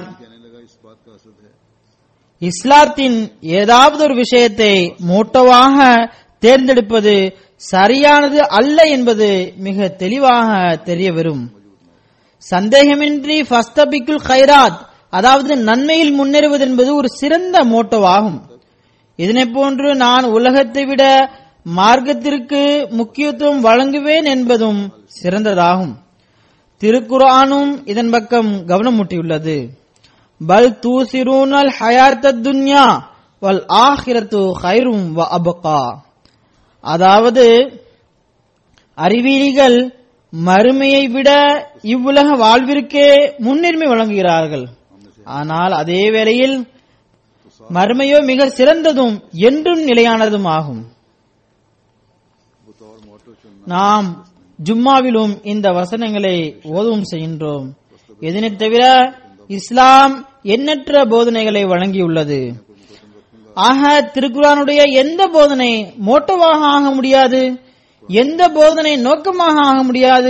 இஸ்லாத்தின் ஏதாவது ஒரு விஷயத்தை மோட்டோவாக தேர்ந்தெடுப்பது சரியானது அல்ல என்பது மிக தெளிவாக தெரிய வரும் சந்தேகமின்றி ஃபஸ்தபிக்குல் ஹைராத் அதாவது நன்மையில் முன்னேறுவது என்பது ஒரு சிறந்த மோட்டோவாகும் இதனை போன்று நான் உலகத்தை விட மார்க்கத்திற்கு முக்கியத்துவம் வழங்குவேன் என்பதும் சிறந்ததாகும் திருக்குரானும் இதன் பக்கம் கவனமூட்டியுள்ளது பல் தூசிரூனல் ஹயாத்த துன்யா வல் ஆஹிரத்து ஹைரும் வ அபகா அதாவது அறிவியலிகள் மறுமையை விட இவ்வுலக வாழ்விற்கே முன்னுரிமை வழங்குகிறார்கள் ஆனால் அதே வேளையில் மறுமையோ மிக சிறந்ததும் என்றும் நிலையானதும் ஆகும் நாம் ஜும்மாவிலும் இந்த வசனங்களை ஓதவும் செய்கின்றோம் இதனை தவிர இஸ்லாம் எண்ணற்ற போதனைகளை வழங்கியுள்ளது ஆக திருக்குறானுடைய எந்த போதனை மோட்டவாக ஆக முடியாது எந்த போதனை நோக்கமாக ஆக முடியாது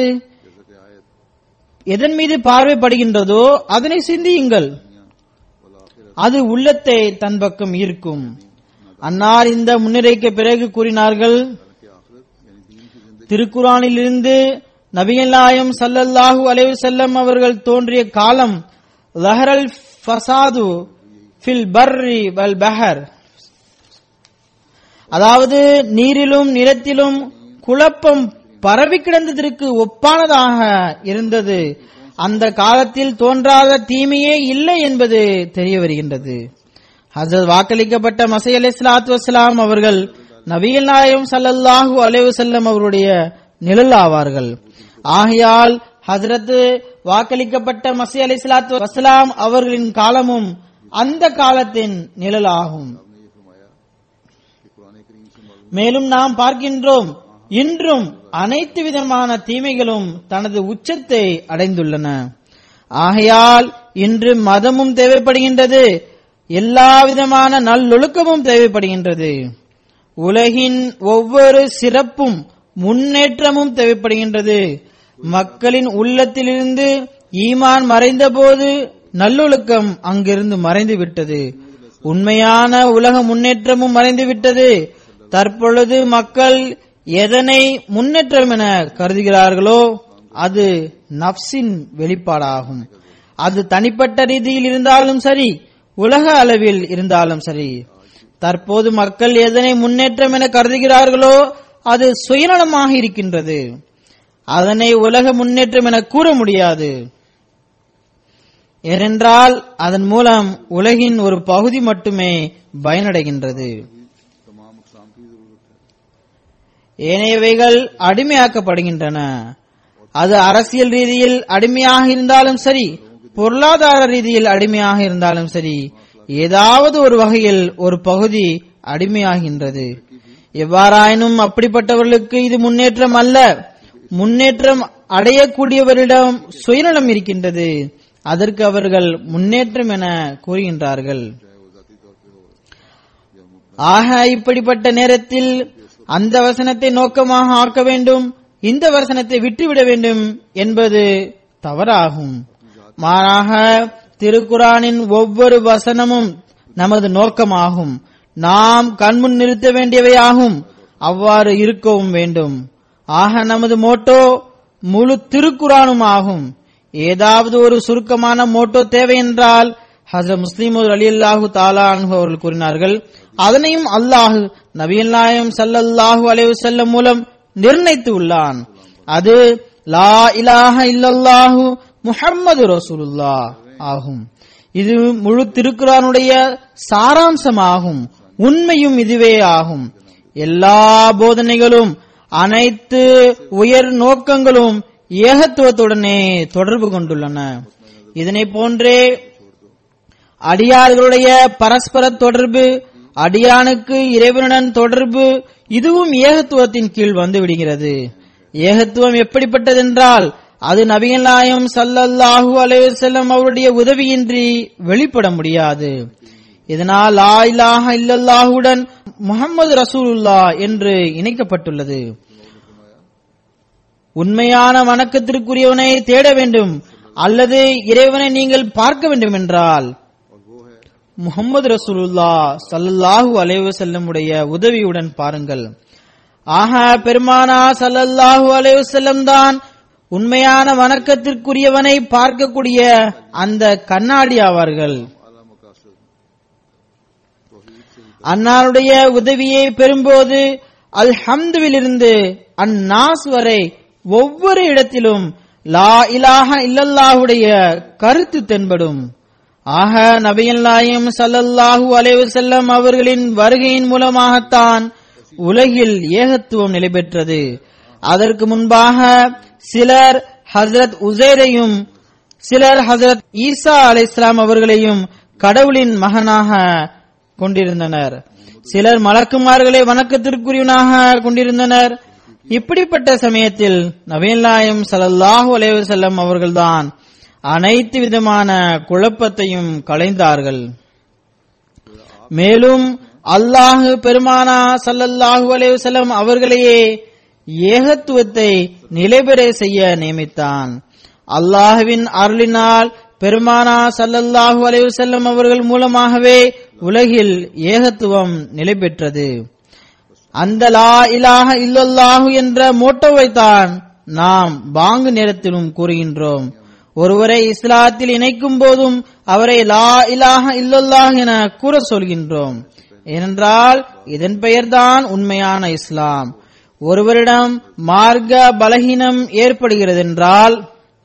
எதன் மீது பார்வைப்படுகின்றதோ அதனை சிந்தியுங்கள் அது உள்ளத்தை தன் பக்கம் ஈர்க்கும் அன்னார் இந்த முன்னுரைக்கு பிறகு கூறினார்கள் कि आखिरत यानी दीन की जिंदगी திருக்குறானிலிருந்து நபியல்லாயம் ஸல்லல்லாஹு அலைஹி வஸல்லம் அவர்கள் தோன்றிய காலம் லஹரல் ஃபசாது ஃபில் பர்ரி வல் பஹர் அதாவது நீரிலும் நிலத்திலும் குழப்பம் பரவி கிடந்ததற்கு ஒப்பானதாக இருந்தது அந்த காலத்தில் தோன்றாத தீமையே இல்லை என்பது தெரிய வருகின்றது ஹசரத் வாக்களிக்கப்பட்ட மசை அலி சலாத்து வசலாம் அவர்கள் நபிகள் நாயகம் ஸல்லல்லாஹு அலைஹி வஸல்லம் அவருடைய நிழல் ஆவார்கள் ஆகையால் ஹசரத் வாக்களிக்கப்பட்ட மசி அலி சலாத்து வசலாம் அவர்களின் காலமும் அந்த காலத்தின் நிழல் ஆகும் कि कुरान करीम से मालूम மேலும் நாம் பார்க்கின்றோம் இன்றும் அனைத்து விதமான தீமைகளும் தனது உச்சத்தை அடைந்துள்ளன ஆகையால் இன்று மதமும் தேவைப்படுகின்றது எல்லா விதமான நல்லொழுக்கமும் தேவைப்படுகின்றது உலகின் ஒவ்வொரு சிறப்பும் முன்னேற்றமும் தேவைப்படுகின்றது மக்களின் உள்ளத்திலிருந்து ஈமான் மறைந்தபோது நல்லொழுக்கம் அங்கிருந்து மறைந்து விட்டது உண்மையான உலக முன்னேற்றமும் மறைந்து விட்டது தற்பொழுது மக்கள் எதனை முன்னேற்றம் என கருதுகிறார்களோ அது நப்சின் வெளிப்பாடாகும் அது தனிப்பட்ட ரீதியில் இருந்தாலும் சரி உலக அளவில் இருந்தாலும் சரி தற்போது மக்கள் எதனை முன்னேற்றம் என கருதுகிறார்களோ அது சுயநலமாக இருக்கின்றது அதனை உலக முன்னேற்றம் என கூற முடியாது ஏனென்றால் அதன் மூலம் உலகின் ஒரு பகுதி மட்டுமே பயனடைகின்றது तमाम अकसाम की जरूरत है ஏனையவைகள் அடிமையாக்கப்படுகின்றன அது அரசியல் ரீதியில் அடிமையாக இருந்தாலும் சரி பொருளாதார ரீதியில் அடிமையாக இருந்தாலும் சரி ஏதாவது ஒரு வகையில் ஒரு பகுதி அடிமையாகின்றது எவ்வாறாயினும் அப்படிப்பட்டவர்களுக்கு இது முன்னேற்றம் அல்ல முன்னேற்றம் அடையக்கூடியவரிடம் சுயநலம் இருக்கின்றது அதற்கு அவர்கள் முன்னேற்றம் என கூறுகின்றார்கள் ஆக இப்படிப்பட்ட நேரத்தில் அந்த வசனத்தை நோக்கமாக ஆக்க வேண்டும் இந்த வசனத்தை விட்டுவிட வேண்டும் என்பது தவறாகும் மாறாக திருக்குரானின் ஒவ்வொரு வசனமும் நமது நோக்கமாகும் நாம் கண்முன் நிறுத்த வேண்டியவையாகும் அவ்வாறு இருக்கவும் வேண்டும் ஆக நமது மோட்டோ முழு திருக்குரானும் ஆகும் ஏதாவது ஒரு சுருக்கமான மோட்டோ தேவை என்றால் ஹசரத் முஸ்லிம் அலி அல்லாஹு தாலா அன்ஹு அவர்கள் கூறினார்கள் அதனையும் அல்லாஹ் நபியல் நாயம் ஸல்லல்லாஹு அலைஹி வஸல்லம் மூலம் நிர்ணயித்து உள்ளான் அது லா இலாஹ இல்லல்லாஹு முஹம்மது ரசூலுல்லாஹ் ஆகும் இது முழு திருக்குறானுடைய சாராம்சமாகும் உண்மையும் இதுவே ஆகும் எல்லா போதனைகளும் அனைத்து உயர் நோக்கங்களும் ஏகத்துவத்துடனே தொடர்பு கொண்டுள்ளன இதனை போன்றே அடியார்களுடைய பரஸ்பர தொடர்பு அடியானுக்கு இறைவனுடன் தொடர்பு இதுவும் ஏகத்துவத்தின் கீழ் வந்து விடுகிறது ஏகத்துவம் எப்படிப்பட்டதென்றால் அது நபிகள் நாயம் சல்லல்லாஹு அலைஹி வஸல்லம் அவருடைய உதவியின்றி வெளிப்பட முடியாது இதனால் லா இலாஹ இல்லல்லாஹுடன் முஹம்மது ரசூலுல்லா என்று இணைக்கப்பட்டுள்ளது உண்மையான வணக்கத்திற்குரியவனை தேட வேண்டும் அல்லது இறைவனை நீங்கள் பார்க்க வேண்டும் என்றால் முகமது ரசூலுல்லா சல்லல்லாஹு அலைஹி வஸல்லமுடைய உதவியுடன் பாருங்கள் ஆக பெருமானா சல்லல்லாஹு அலைஹி வஸல்லம் தான் உண்மையான வணக்கத்திற்குரியவனை பார்க்கக்கூடிய அந்த கண்ணாடி ஆவார்கள் आला मकासद அன்னாருடைய உதவியை பெறும்போது அல்ஹம்துவிலிருந்து அந்நாஸ் வரை ஒவ்வொரு இடத்திலும் லா இலாஹ இல்லல்லாஹுடைய கருத்து தென்படும் ஆக நபிகள் நாயம் ஸல்லல்லாஹு அலைஹி வஸல்லம் அவர்களின் வருகையின் மூலமாகத்தான் உலகில் ஏகத்துவம் நிலை பெற்றது அதற்கு முன்பாக சிலர் ஹஸ்ரத் உசைரையும் சிலர் ஹசரத் ஈசா அலைஹிஸ்ஸலாம் அவர்களையும் கடவுளின் மகனாக கொண்டிருந்தனர் சிலர் மலக்குமார்களை வணக்கத்திற்குரியவனாக கொண்டிருந்தனர் இப்படிப்பட்ட சமயத்தில் நபீல்லாயம் ஸல்லல்லாஹு அலைஹி வஸல்லம் அவர்கள்தான் அனைத்து விதமான குழப்பத்தையும் களைந்தார்கள் மேலும் அல்லாஹ் பெருமானா ஸல்லல்லாஹு அலைஹி வஸல்லம் அவர்களையே ஏகத்துவத்தை நிலைபெற செய்ய நியமித்தான் அல்லாஹ்வின் அருளினால் பெருமானா ஸல்லல்லாஹு அலைஹி வஸல்லம் அவர்கள் மூலமாகவே உலகில் ஏகத்துவம் நிலை பெற்றது அந்த லா இலாஹ இல்லல்லாஹு என்ற மோட்டோவை தான் நாம் பாங்கு நேரத்திலும் கூறுகின்றோம் ஒருவரை இஸ்லாத்தில் இணைக்கும் போதும் அவரை லா இலாஹ இல்லல்லாஹ் என கூற சொல்கின்றோம் ஏனென்றால் இதன் பெயர்தான் உண்மையான இஸ்லாம் ஒருவரிடம் மார்க்க பலகீனம் ஏற்படுகிறதென்றால்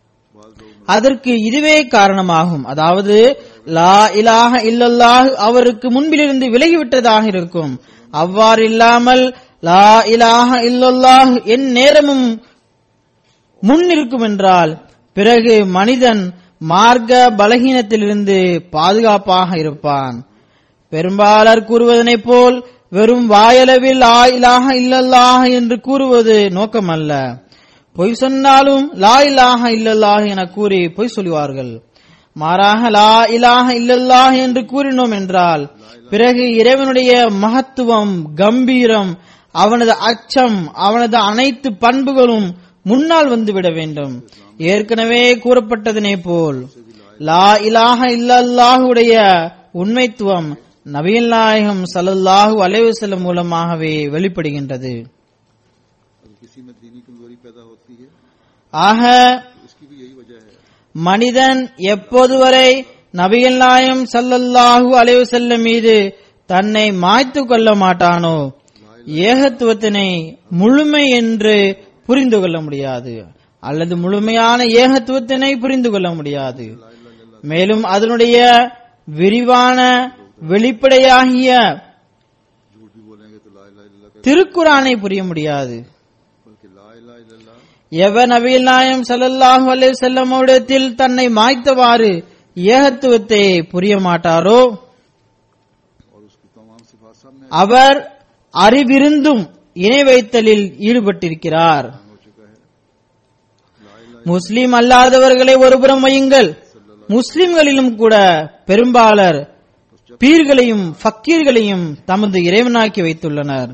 அதற்கு இதுவே காரணமாகும் அதாவது லா இலாஹ இல்லல்லாஹ் அவருக்கு முன்பிலிருந்து விலகிவிட்டதாக இருக்கும் அவ்வாறு இல்லாமல் லா இலாஹ இல்லல்லாஹ் என் நேரமும் முன் இருக்கும் என்றால் பிறகு மனிதன் மார்க்க பலகீனத்திலிருந்து பாதுகாப்பாக இருப்பான் பெரும்பாலர் கூறுவதனைப் போல் வெறும் வாயளவில் லா இலாஹ இல்லல்லாஹ் என்று கூறுவது நோக்கமல்ல பொய் சொன்னாலும் லா இலாஹ இல்லல்லாஹ் என கூறி பொய் சொல்லுவார்கள் மாறாக லா இலாஹ இல்லல்லாஹ் என்று கூறினோம் என்றால் பிறகு இறைவனுடைய மகத்துவம் கம்பீரம் அவனது அச்சம் அவனது அனைத்து பண்புகளும் முன்னால் வந்துவிட வேண்டும் ஏற்கனவே கூறப்பட்டதனை போல் லா இலாஹ இல்லல்லாஹுடைய உண்மைத்துவம் நபிகள் நாயகம் ஸல்லல்லாஹு அலைஹி வஸல்லம் மூலமாகவே வெளிப்படுகின்றது अगर किसी में दीनी कमजोरी पैदा होती है ஆக तो इसकी भी यही वजह है மனிதன் எப்போது வரை நபிகள் நாயம் ஸல்லல்லாஹு அலைஹி வஸல்லம் மீது தன்னை மாய்த்து கொள்ள மாட்டானோ ஏகத்துவத்தினை முழுமை என்று புரிந்து கொள்ள முடியாது அல்லது முழுமையான ஏகத்துவத்தினை புரிந்து கொள்ள முடியாது மேலும் அதனுடைய விரிவான வெளிப்படையாகிய झूठ भी बोलेंगे तो ला इलाहा इल्लल्लाह का திருக்குறானை புரிய முடியாது बल्कि ला इलाहा इल्लल्लाह எவர் நபிகள் நாயம் ஸல்லல்லாஹு அலைஹி வஸல்லமோடத்தில் தன்னை மாய்த்தவாறு ஏகத்துவத்தை புரிய மாட்டாரோ और उसकी तमाम सिफात सामने அவர் அறிவிருந்தும் இணை வைத்தலில் ஈடுபட்டிருக்கிறார் हो चुका है ला इलाहा முஸ்லிம் அல்லாதவர்களை ஒருபுறம் வையுங்கள் முஸ்லிம்களிலும் கூட பெரும்பாலர் பீர்களையும் ஃபக்கீர்களையும் தமது இறைவனாக்கி வைத்துள்ளனர்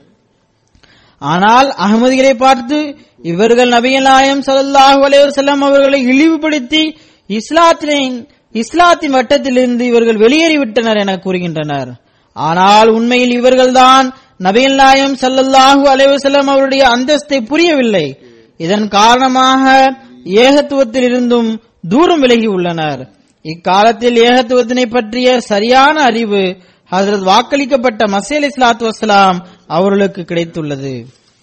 ஆனால் அகமதிகளை பார்த்து இவர்கள் நபிகள் நாயம் ஸல்லல்லாஹு அலைஹி வஸல்லம் அவர்களை இழிவுபடுத்தி இஸ்லாத்தின் இஸ்லாத்தின் வட்டத்திலிருந்து இவர்கள் வெளியேறிவிட்டனர் என கூறுகின்றனர் ஆனால் உண்மையில் இவர்கள்தான் நபிகள் நாயம் ஸல்லல்லாஹு அலைஹி வஸல்லம் அவருடைய அந்தஸ்தை புரியவில்லை இதன் காரணமாக ஏகத்துவத்தில் இருந்தும் தூரம் விலகி உள்ளனர் இக்காலத்தில் ஏகத்துவத்தினை பற்றிய சரியான அறிவு ஹசரத் வாக்களிக்கப்பட்ட மசீல் இஸ்லாத்து வஸ்லாம் அவர்களுக்கு கிடைத்துள்ளது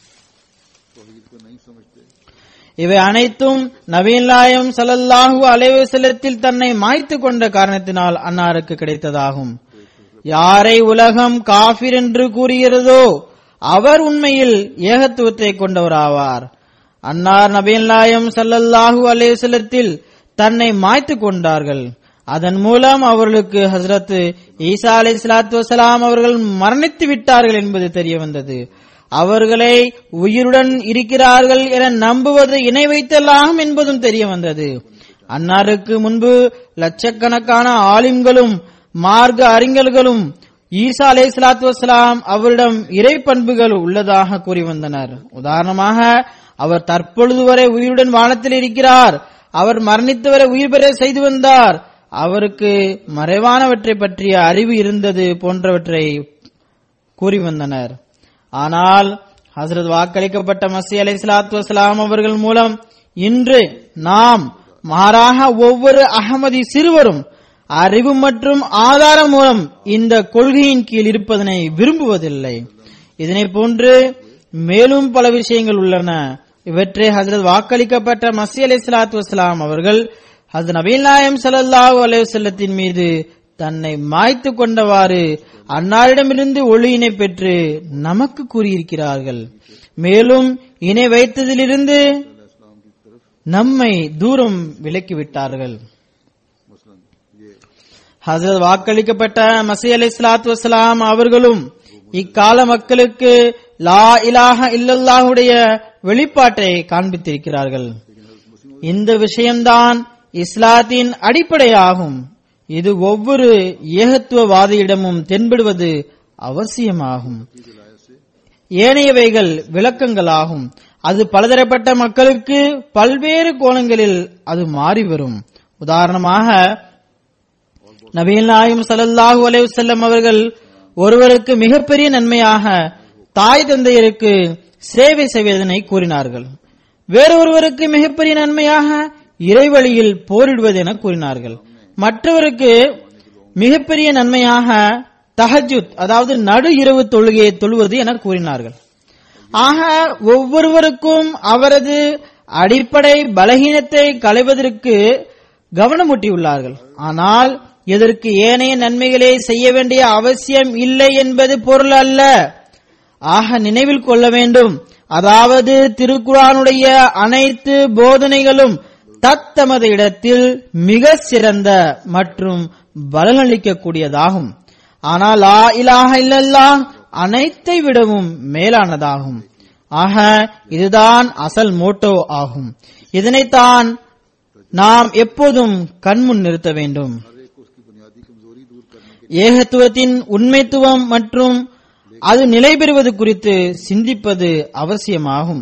तौहीद को नहीं समझते இவை அனைத்தும் நவீன்லாயம் ஸல்லல்லாஹு அலைஹி வஸல்லத்தில் தன்னை மாய்த்து கொண்ட காரணத்தினால் அன்னாருக்கு கிடைத்ததாகும் யாரை உலகம் காஃபிர் என்று கூறுகிறதோ அவர் உண்மையில் ஏகத்துவத்தை கொண்டவராவார் அன்னார் நபியல்லாயம் ஸல்லல்லாஹு அலைஹி வஸல்லத்தில் தன்னை மாய்த்து கொண்டார்கள் அதன் மூலம் அவர்களுக்கு ஹஸ்ரத் ஈசா அலை சலாத்து வசலாம் அவர்கள் மரணித்து விட்டார்கள் என்பது தெரிய வந்தது அவர்களை உயிருடன் இருக்கிறார்கள் என நம்புவது இணை வைத்தலாகும் என்பதும் தெரிய வந்தது அன்னாருக்கு முன்பு லட்சக்கணக்கான ஆலிம்களும் மார்க்க அறிஞர்களும் ஈசா அலை சலாத்து வசலாம் அவரிடம் இறை பண்புகள் உள்ளதாக கூறி வந்தனர் உதாரணமாக அவர் தற்பொழுது வரை உயிருடன் வானத்தில் இருக்கிறார் அவர் மரணித்து வரை உயிர் பெற செய்து வந்தார் அவருக்கு மறைவானவற்றை பற்றிய அறிவு இருந்தது போன்றவற்றை கூறி வந்தனர் ஆனால் ஹசரத் வாக்களிக்கப்பட்ட மசி அலை சலாத்து வசலாம் அவர்கள் மூலம் இன்று நாம் மாறாக ஒவ்வொரு அகமதி சிறுவரும் அறிவு மற்றும் ஆதாரம் மூலம் இந்த கொள்கையின் கீழ் இருப்பதனை விரும்புவதில்லை இதனை போன்று மேலும் பல விஷயங்கள் உள்ளன இவற்றை ஹசரத் வாக்களிக்கப்பட்ட மசி அலை சலாத்து வசலாம் அவர்கள் ஹசரத் நபீல் நாயம் ஸல்லல்லாஹு அலைஹி வஸல்லத்தின் மீது தன்னை மாய்த்து கொண்டவாறு அன்னாரிடமிருந்து ஒளியினை பெற்று நமக்கு கூறியிருக்கிறார்கள் மேலும் இணை வைத்ததிலிருந்து इस्लाम की तरफ நம்மை தூரம் விலக்கிவிட்டார்கள் मसलन ये ஹசரத் வாக்களிக்கப்பட்ட மசி அலை சலாத்து வசலாம் அவர்களும் இக்கால மக்களுக்கு லா இலாஹ இல்லல்லாஹுடைய வெளிப்பாட்டை காண்பித்திருக்கிறார்கள் இந்த விஷயம்தான் இஸ்லாத்தின் அடிப்படையாகும் இது ஒவ்வொரு ஏகத்துவவாதியிடமும் தென்படுவது அவசியமாகும் ஏனையவைகள் விளக்கங்களாகும் அது பலதரப்பட்ட மக்களுக்கு பல்வேறு கோணங்களில் அது மாறி வரும் உதாரணமாக நபிகள் நாயும் ஸல்லல்லாஹு அலைஹி வஸல்லம் அவர்கள் ஒருவருக்கு மிகப்பெரிய நன்மையாக தாய் தந்தையருக்கு சேவை செய்வதனை கூறினார்கள் வேறொருவருக்கு மிகப்பெரிய நன்மையாக இறைவழியில் போரிடுவது என கூறினார்கள் மற்றவருக்கு மிகப்பெரிய நன்மையாக தஹஜுத் அதாவது நடு இரவு தொழுகையை தொழுவது என கூறினார்கள் ஆக ஒவ்வொருவருக்கும் அவரது அடிப்படை பலகீனத்தை களைவதற்கு கவனமூட்டியுள்ளார்கள் ஆனால் இதற்கு ஏனைய நன்மைகளை செய்ய வேண்டிய அவசியம் இல்லை என்பது பொருள் அல்ல ஆக நினைவில் கொள்ள வேண்டும் அதாவது திருக்குறானுடைய அனைத்து போதனைகளும் தத்தமது இடத்தில் மிக சிறந்த மற்றும் பலனளிக்கக்கூடியதாகும் ஆனால் லா இலாஹ இல்லல்லாஹ் அனைத்தை விடவும் மேலானதாகும் ஆக இதுதான் அசல் மோட்டோ ஆகும் இதனைத்தான் நாம் எப்போதும் கண்முன் நிறுத்த வேண்டும் ஏகத்துவத்தின் உண்மைத்துவம் மற்றும் அது நிலை பெறுவது குறித்து சிந்திப்பது அவசியமாகும்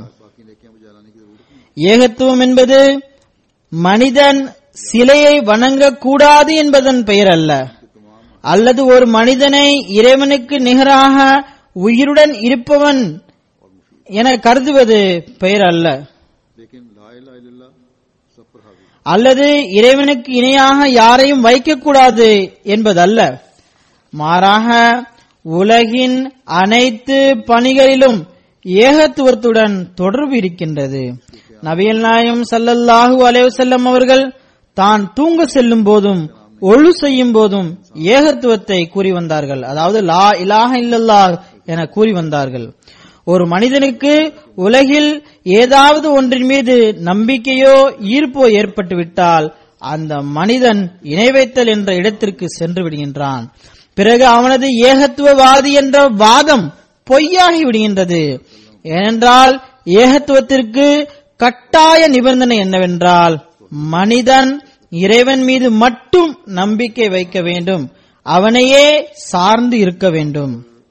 ஏகத்துவம் என்பது மனிதன் சிலையை வணங்கக்கூடாது என்பதன் பெயர் அல்ல அல்லது ஒரு மனிதனை இறைவனுக்கு நிகராக உயிருடன் இருப்பவன் என கருதுவது பெயர் அல்ல लेकिन ला इलाहा इल्लल्लाह सब पर हावी அல்லது இறைவனுக்கு இணையாக யாரையும் வைக்கக்கூடாது என்பதல்ல மாறாக உலகின் அனைத்து பணிகளிலும் ஏகத்துவத்துடன் தொடர்பு இருக்கின்றது நபிகள் நாயம் ஸல்லல்லாஹு அலைஹி வஸல்லம் அவர்கள் தான் தூங்க செல்லும் போதும் ஒழு செய்யும் போதும் ஏகத்துவத்தை கூறி வந்தார்கள் அதாவது லா இலாஹ இல்லல்லாஹ் என கூறி வந்தார்கள் ஒரு மனிதனுக்கு உலகில் ஏதாவது ஒன்றின் மீது நம்பிக்கையோ ஈர்ப்போ ஏற்பட்டுவிட்டால் அந்த மனிதன் இணை வைத்தல் என்ற இடத்திற்கு சென்று விடுகின்றான் பிறகு அவனது ஏகத்துவவாதி என்ற வாதம் பொய்யாகி விடுகின்றது ஏனென்றால் ஏகத்துவத்திற்கு கட்டாய நிபந்தனை என்னவென்றால் மனிதன் இறைவன் மீது மட்டும் நம்பிக்கை வைக்க வேண்டும் அவனையே சார்ந்து இருக்க வேண்டும்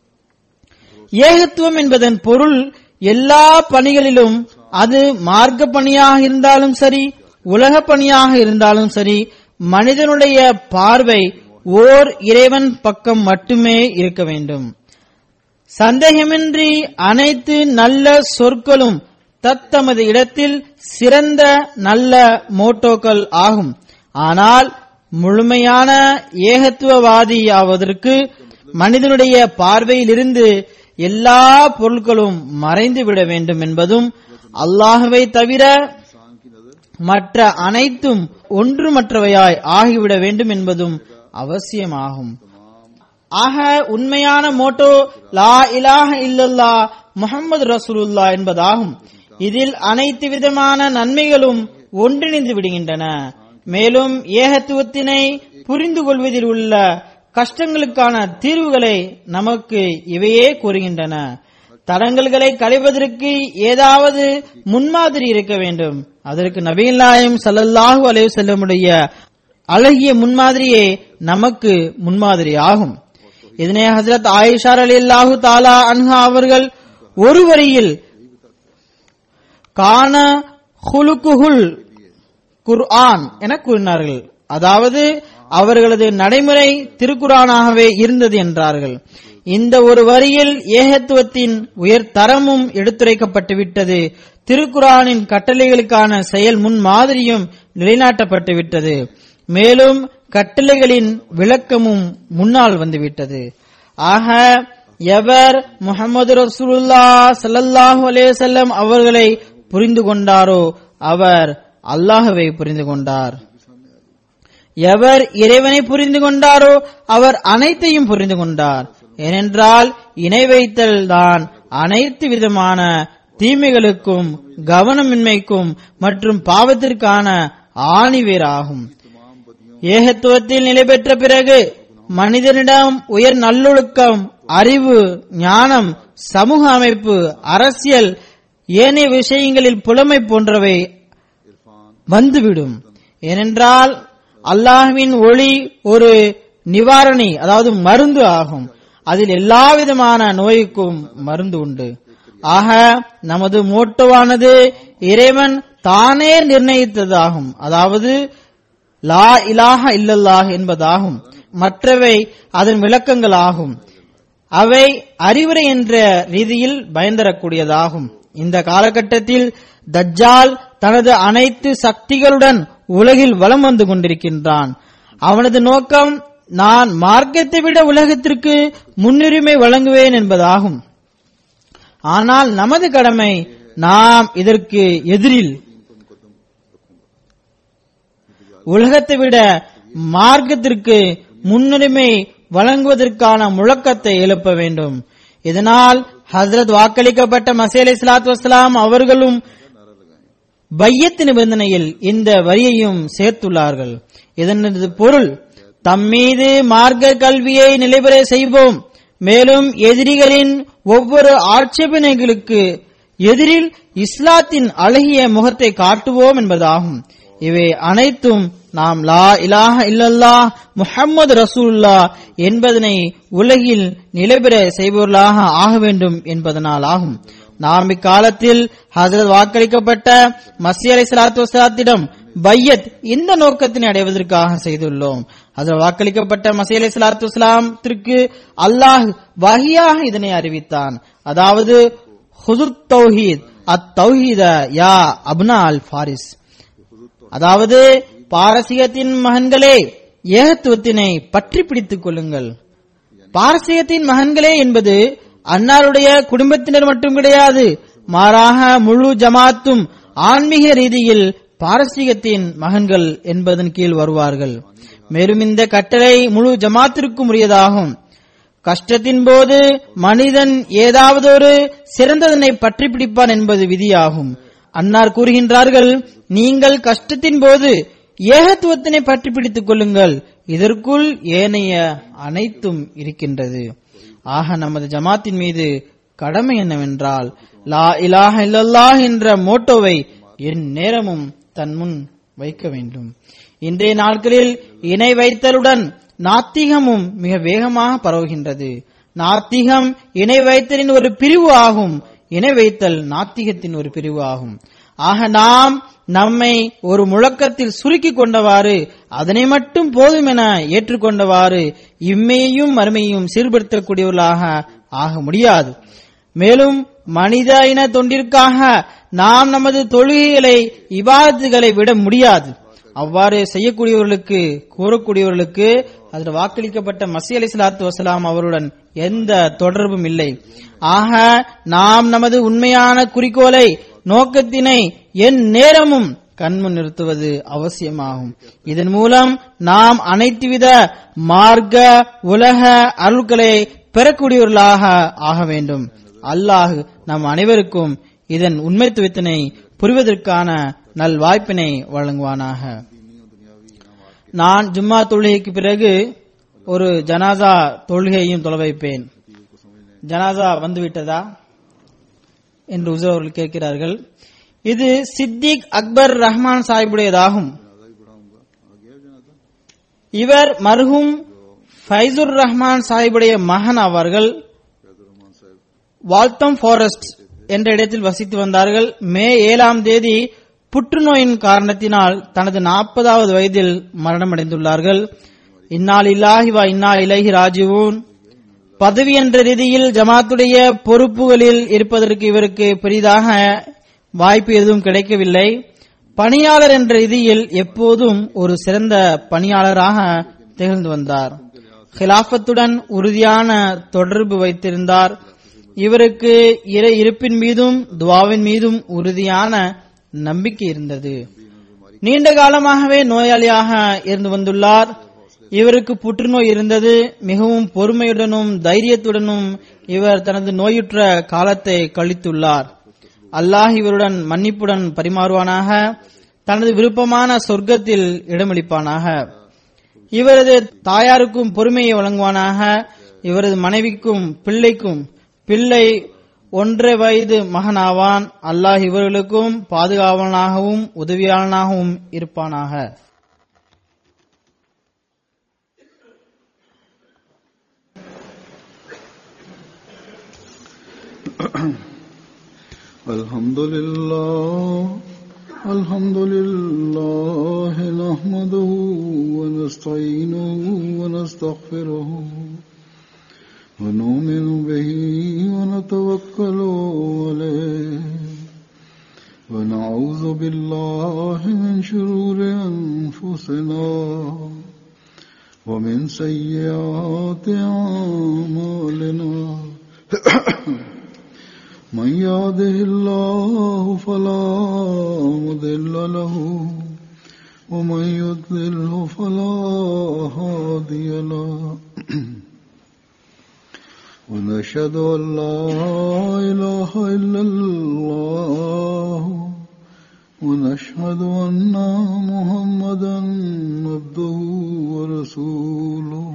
ஏகத்துவம் என்பதன் பொருள் எல்லா பணிகளிலும் அது மார்க்க பணியாக இருந்தாலும் சரி உலக பணியாக இருந்தாலும் சரி மனிதனுடைய பார்வை ஓர் இறைவன் பக்கம் மட்டுமே இருக்க வேண்டும் சந்தேகமின்றி அனைத்து நல்ல சொற்களும் தத்தமது இடத்தில் சிறந்த நல்ல மோட்டோக்கள் ஆகும் ஆனால் முழுமையான ஏகத்துவவாதியாவதற்கு மனிதனுடைய பார்வையிலிருந்து எல்லா பொருட்களும் மறைந்து விட வேண்டும் என்பதும் அல்லாஹுவை தவிர மற்ற அனைத்தும் ஒன்றுமற்றவையாய் ஆகிவிட வேண்டும் என்பதும் அவசியமாகும் ஆக உண்மையான மோட்டோ லா இலாஹ இல்லல்லா முஹம்மது ரசூலுல்லா என்பதாகும் இதில் அனைத்து விதமான நன்மைகளும் ஒன்றிணைந்து விடுகின்றன மேலும் ஏகத்துவத்தினை புரிந்து கொள்வதில் உள்ள கஷ்டங்களுக்கான தீர்வுகளை நமக்கு இவையே கூறுகின்றன தடங்கல்களை களைவதற்கு ஏதாவது முன்மாதிரி இருக்க வேண்டும் அதற்கு நபிகள் நாயம் ஸல்லல்லாஹு அலைஹி செல்லமுடைய அழகிய முன்மாதிரியே நமக்கு முன்மாதிரி ஆகும் இதனை ஹசரத் ஆயிஷார் அலி அல்லாஹு தாலா அன்ஹா அவர்கள் ஒரு வரியில் கான ஹுலுக்குஹுல் குர்ஆன் என கூறினார்கள் அதாவது அவர்களது நடைமுறை திருக்குரானாகவே இருந்தது என்றார்கள் இந்த ஒரு வரியில் ஏகத்துவத்தின் உயர் தரமும் எடுத்துரைக்கப்பட்டு விட்டது திருக்குரானின் கட்டளைகளுக்கான செயல் முன் மாதிரியும் நிலைநாட்டப்பட்டு விட்டது மேலும் கட்டளைகளின் விளக்கமும் முன்னால் வந்துவிட்டது ஆக எவர் முகமது ரசூலுல்லா ஸல்லல்லாஹு அலைஹி வஸல்லம் அவர்களை புரிந்து கொண்டாரோ அவர் அல்லாஹ்வை புரிந்து கொண்டார் எவர் இறைவனை புரிந்து கொண்டாரோ அவர் அனைத்தையும் புரிந்து கொண்டார் ஏனென்றால் இணை வைத்தல் தான் அனைத்து விதமான தீமைகளுக்கும் கவனமின்மைக்கும் மற்றும் பாவத்திற்கான ஆணிவேராகும் ஏகத்துவத்தில் நிலை பெற்ற பிறகு மனிதனிடம் உயர் நல்லொழுக்கம் அறிவு ஞானம் சமூக அமைப்பு அரசியல் ஏனைய விஷயங்களில் புலமை போன்றவை வந்துவிடும் ஏனென்றால் அல்லாஹ்வின் ஒளி ஒரு நிவாரணி அதாவது மருந்து ஆகும் அதில் எல்லா விதமான நோய்க்கும் மருந்து உண்டு ஆக நமது மோட்டோவானது இறைவன் தானே நிர்ணயித்ததாகும் அதாவது லா இலாஹ இல்லல்லாஹ் என்பதாகும் மற்றவை அதன் விளக்கங்கள் ஆகும் அவை அறிவுரை என்ற ரீதியில் பயந்தரக்கூடியதாகும் இந்த காலகட்டத்தில் தஜ்ஜால் தனது அனைத்து சக்திகளுடன் உலகில் வலம் வந்து கொண்டிருக்கின்றான் அவனது நோக்கம் நான் மார்க்கத்தை விட உலகத்திற்கு முன்னுரிமை வழங்குவேன் என்பதாகும் ஆனால் நமது கடமை நாம் இதற்கு எதிரில் உலகத்தை விட மார்க்கத்திற்கு முன்னுரிமை வழங்குவதற்கான முழக்கத்தை எழுப்ப வேண்டும் இதனால் ஹசரத் வாக்களிக்கப்பட்ட மசேல் இஸ்லாத் வஸ்லாம் அவர்களும் பையத்து நிபந்தனையில் இந்த வரியையும் சேர்த்துள்ளார்கள் இதனது பொருள் தம்மீது மார்க்க கல்வியை நிலைபெற செய்வோம் மேலும் எதிரிகளின் ஒவ்வொரு ஆட்சேபனைகளுக்கு எதிரில் இஸ்லாத்தின் அழகிய முகத்தை காட்டுவோம் என்பதாகும் இவை அனைத்தும் நாம் லா இலாஹ இல்லல்லா முஹம்மது ரசூலுல்லா என்பதனை உலகில் நிலைபெற செய்பவர்களாக ஆக வேண்டும் என்பதனால் ஆகும் நாம் இக்காலத்தில் ஹசரத் வாக்களிக்கப்பட்ட மசி அலை சலாத்து வசலாத்திடம் பையத் இந்த நோக்கத்தினை அடைவதற்காக செய்துள்ளோம் அதில் வாக்களிக்கப்பட்ட மசி அலை சலாத்து வசலாத்திற்கு அல்லாஹ் வகியாக இதனை அறிவித்தான் அதாவது ஹுசுர் தௌஹீத் அத் தௌஹீத யா அப்னா அல் ஃபாரிஸ் அதாவது பாரசீகத்தின் மகன்களே ஏகத்துவத்தினை பற்றி பிடித்துக் கொள்ளுங்கள் பாரசீகத்தின் மகன்களே என்பது அன்னாருடைய குடும்பத்தினர் மட்டும் கிடையாது மாறாக முழு ஜமாத்தும் ஆன்மீக ரீதியில் பாரசீகத்தின் மகன்கள் என்பதன் கீழ் வருவார்கள் மேலும் இந்த கட்டளை முழு ஜமாத்திற்கும் உரியதாகும் கஷ்டத்தின் போது மனிதன் ஏதாவது ஒரு சிறந்ததனை பற்றி பிடிப்பான் என்பது விதியாகும் அன்னார் கூறுகின்றார்கள் நீங்கள் கஷ்டத்தின் போது ஏகத்துவத்தினை பற்றி பிடித்துக் கொள்ளுங்கள் இதற்குள் ஏனைய அனைத்தும் இருக்கின்றது ஆக நமது ஜமாத்தின் மீது கடமை என்னவென்றால் லா இலாஹ இல்லல்லாஹ் என்ற மோட்டோவை என் நேரமும் தன் முன் வைக்க வேண்டும் இன்றைய நாட்களில் இணை வைத்தலுடன் நாத்திகமும் மிக வேகமாக பரவுகின்றது நாத்திகம் இணை வைத்தலின் ஒரு பிரிவு ஆகும் இணை வைத்தல் நாத்திகத்தின் ஒரு பிரிவு ஆகும் ஆக நாம் நம்மை ஒரு முழக்கத்தில் சுருக்கிக் கொண்டவாறு அதனை மட்டும் போதும் என ஏற்றுக்கொண்டவாறு இம்மையையும் மறுமையும் சீர்படுத்தக்கூடியவர்களாக ஆக முடியாது மேலும் மனித இன தொண்டிற்காக நாம் நமது தொழுகைகளை இபாதத்துகளை விட முடியாது அவ்வாறு செய்யக்கூடியவர்களுக்கு கூறக்கூடியவர்களுக்கு அதில் வாக்களிக்கப்பட்ட மசி அலி சலாத்து வசலாம் அவருடன் எந்த தொடர்பும் இல்லை ஆக நாம் நமது உண்மையான குறிக்கோளை நோக்கத்தினை என் நேரமும் கண்முன் நிறுத்துவது அவசியமாகும் இதன் மூலம் நாம் அனைத்துவித மார்க்க உலக அருள்களை பெறக்கூடியவர்களாக ஆக வேண்டும் அல்லாஹ் நம் அனைவருக்கும் இதன் உண்மைத்துவத்தினை புரிவதற்கான நல் வாய்ப்பினை வழங்குவானாக நான் ஜும்மா தொழுகைக்கு பிறகு ஒரு ஜனாசா தொழுகையும் தொலை வைப்பேன் ஜனாசா வந்துவிட்டதா என்று உசர் அவர்கள் கேட்கிறார்கள் இது சித்திக் அக்பர் ரஹ்மான் சாஹிபுடையதாகும் இவர் மர்ஹூம் ஃபைசுர் ரஹ்மான் சாஹிபுடைய மகன் ஆவார்கள் வால்தம் ஃபாரஸ்ட் என்ற இடத்தில் வசித்து வந்தார்கள் மே ஏழாம் தேதி புற்றுநோயின் காரணத்தினால் தனது நாற்பதாவது வயதில் மரணமடைந்துள்ளார்கள் இந்நாள் இல்லாஹி வா இந்நாள் இலகி ராஜீவூன் பதவி என்ற ரீதியில் ஜமாத்துடைய பொறுப்புகளில் இருப்பதற்கு இவருக்கு பெரிதாக வாய்ப்பு எதுவும் கிடைக்கவில்லை பணியாளர் என்ற ரீதியில் எப்போதும் ஒரு சிறந்த பணியாளராக திகழ்ந்து வந்தார் ஹிலாஃபத்துடன் உறுதியான தொடர்பு வைத்திருந்தார் இவருக்கு இறை இருப்பின் மீதும் துவாவின் மீதும் உறுதியான நம்பிக்கை இருந்தது நீண்ட காலமாகவே நோயாளியாக இருந்து வந்துள்ளார் இவருக்கு புற்றுநோய் இருந்தது மிகவும் பொறுமையுடனும் தைரியத்துடனும் இவர் தனது நோயுற்ற காலத்தை கழித்துள்ளார் அல்லாஹ் இவருடன் மன்னிப்புடன் பரிமாறுவானாக தனது விருப்பமான சொர்க்கத்தில் இடமளிப்பானாக இவரது தாயாருக்கும் பொறுமையை வழங்குவானாக இவரது மனைவிக்கும் பிள்ளைக்கும் பிள்ளை ஒன்றரை வயது மகனாவான் அல்லாஹ் இவர்களுக்கும் பாதுகாவலனாகவும் உதவியாளனாகவும் இருப்பானாக الحمد لله الحمد لله نحمده ونستعينه ونستغفره ونستغفره ونؤمن به ونتوكل عليه ونعوذ بالله من شرور أنفسنا ومن سيئات أعمالنا من يهده الله فلا مضل له ومن يضلله فلا هادي له ونشهد أن لا إله إلا الله ونشهد أن محمدا عبده ورسوله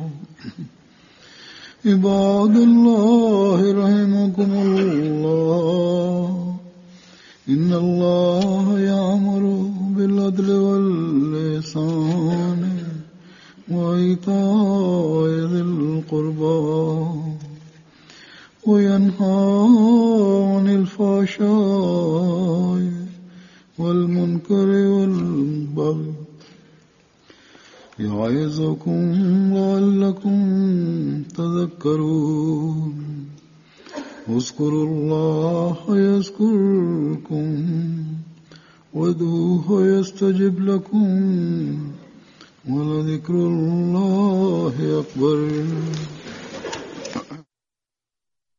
عباد الله رحمكم الله إن الله يأمر بالعدل واللسان وإيتاء ذي القربى وينهى عن الفحشاء والمنكر والبغي يعظكم لعلكم تذكرون اذكروا الله يذكركم وادعوه يستجب لكم ولذكر الله أكبر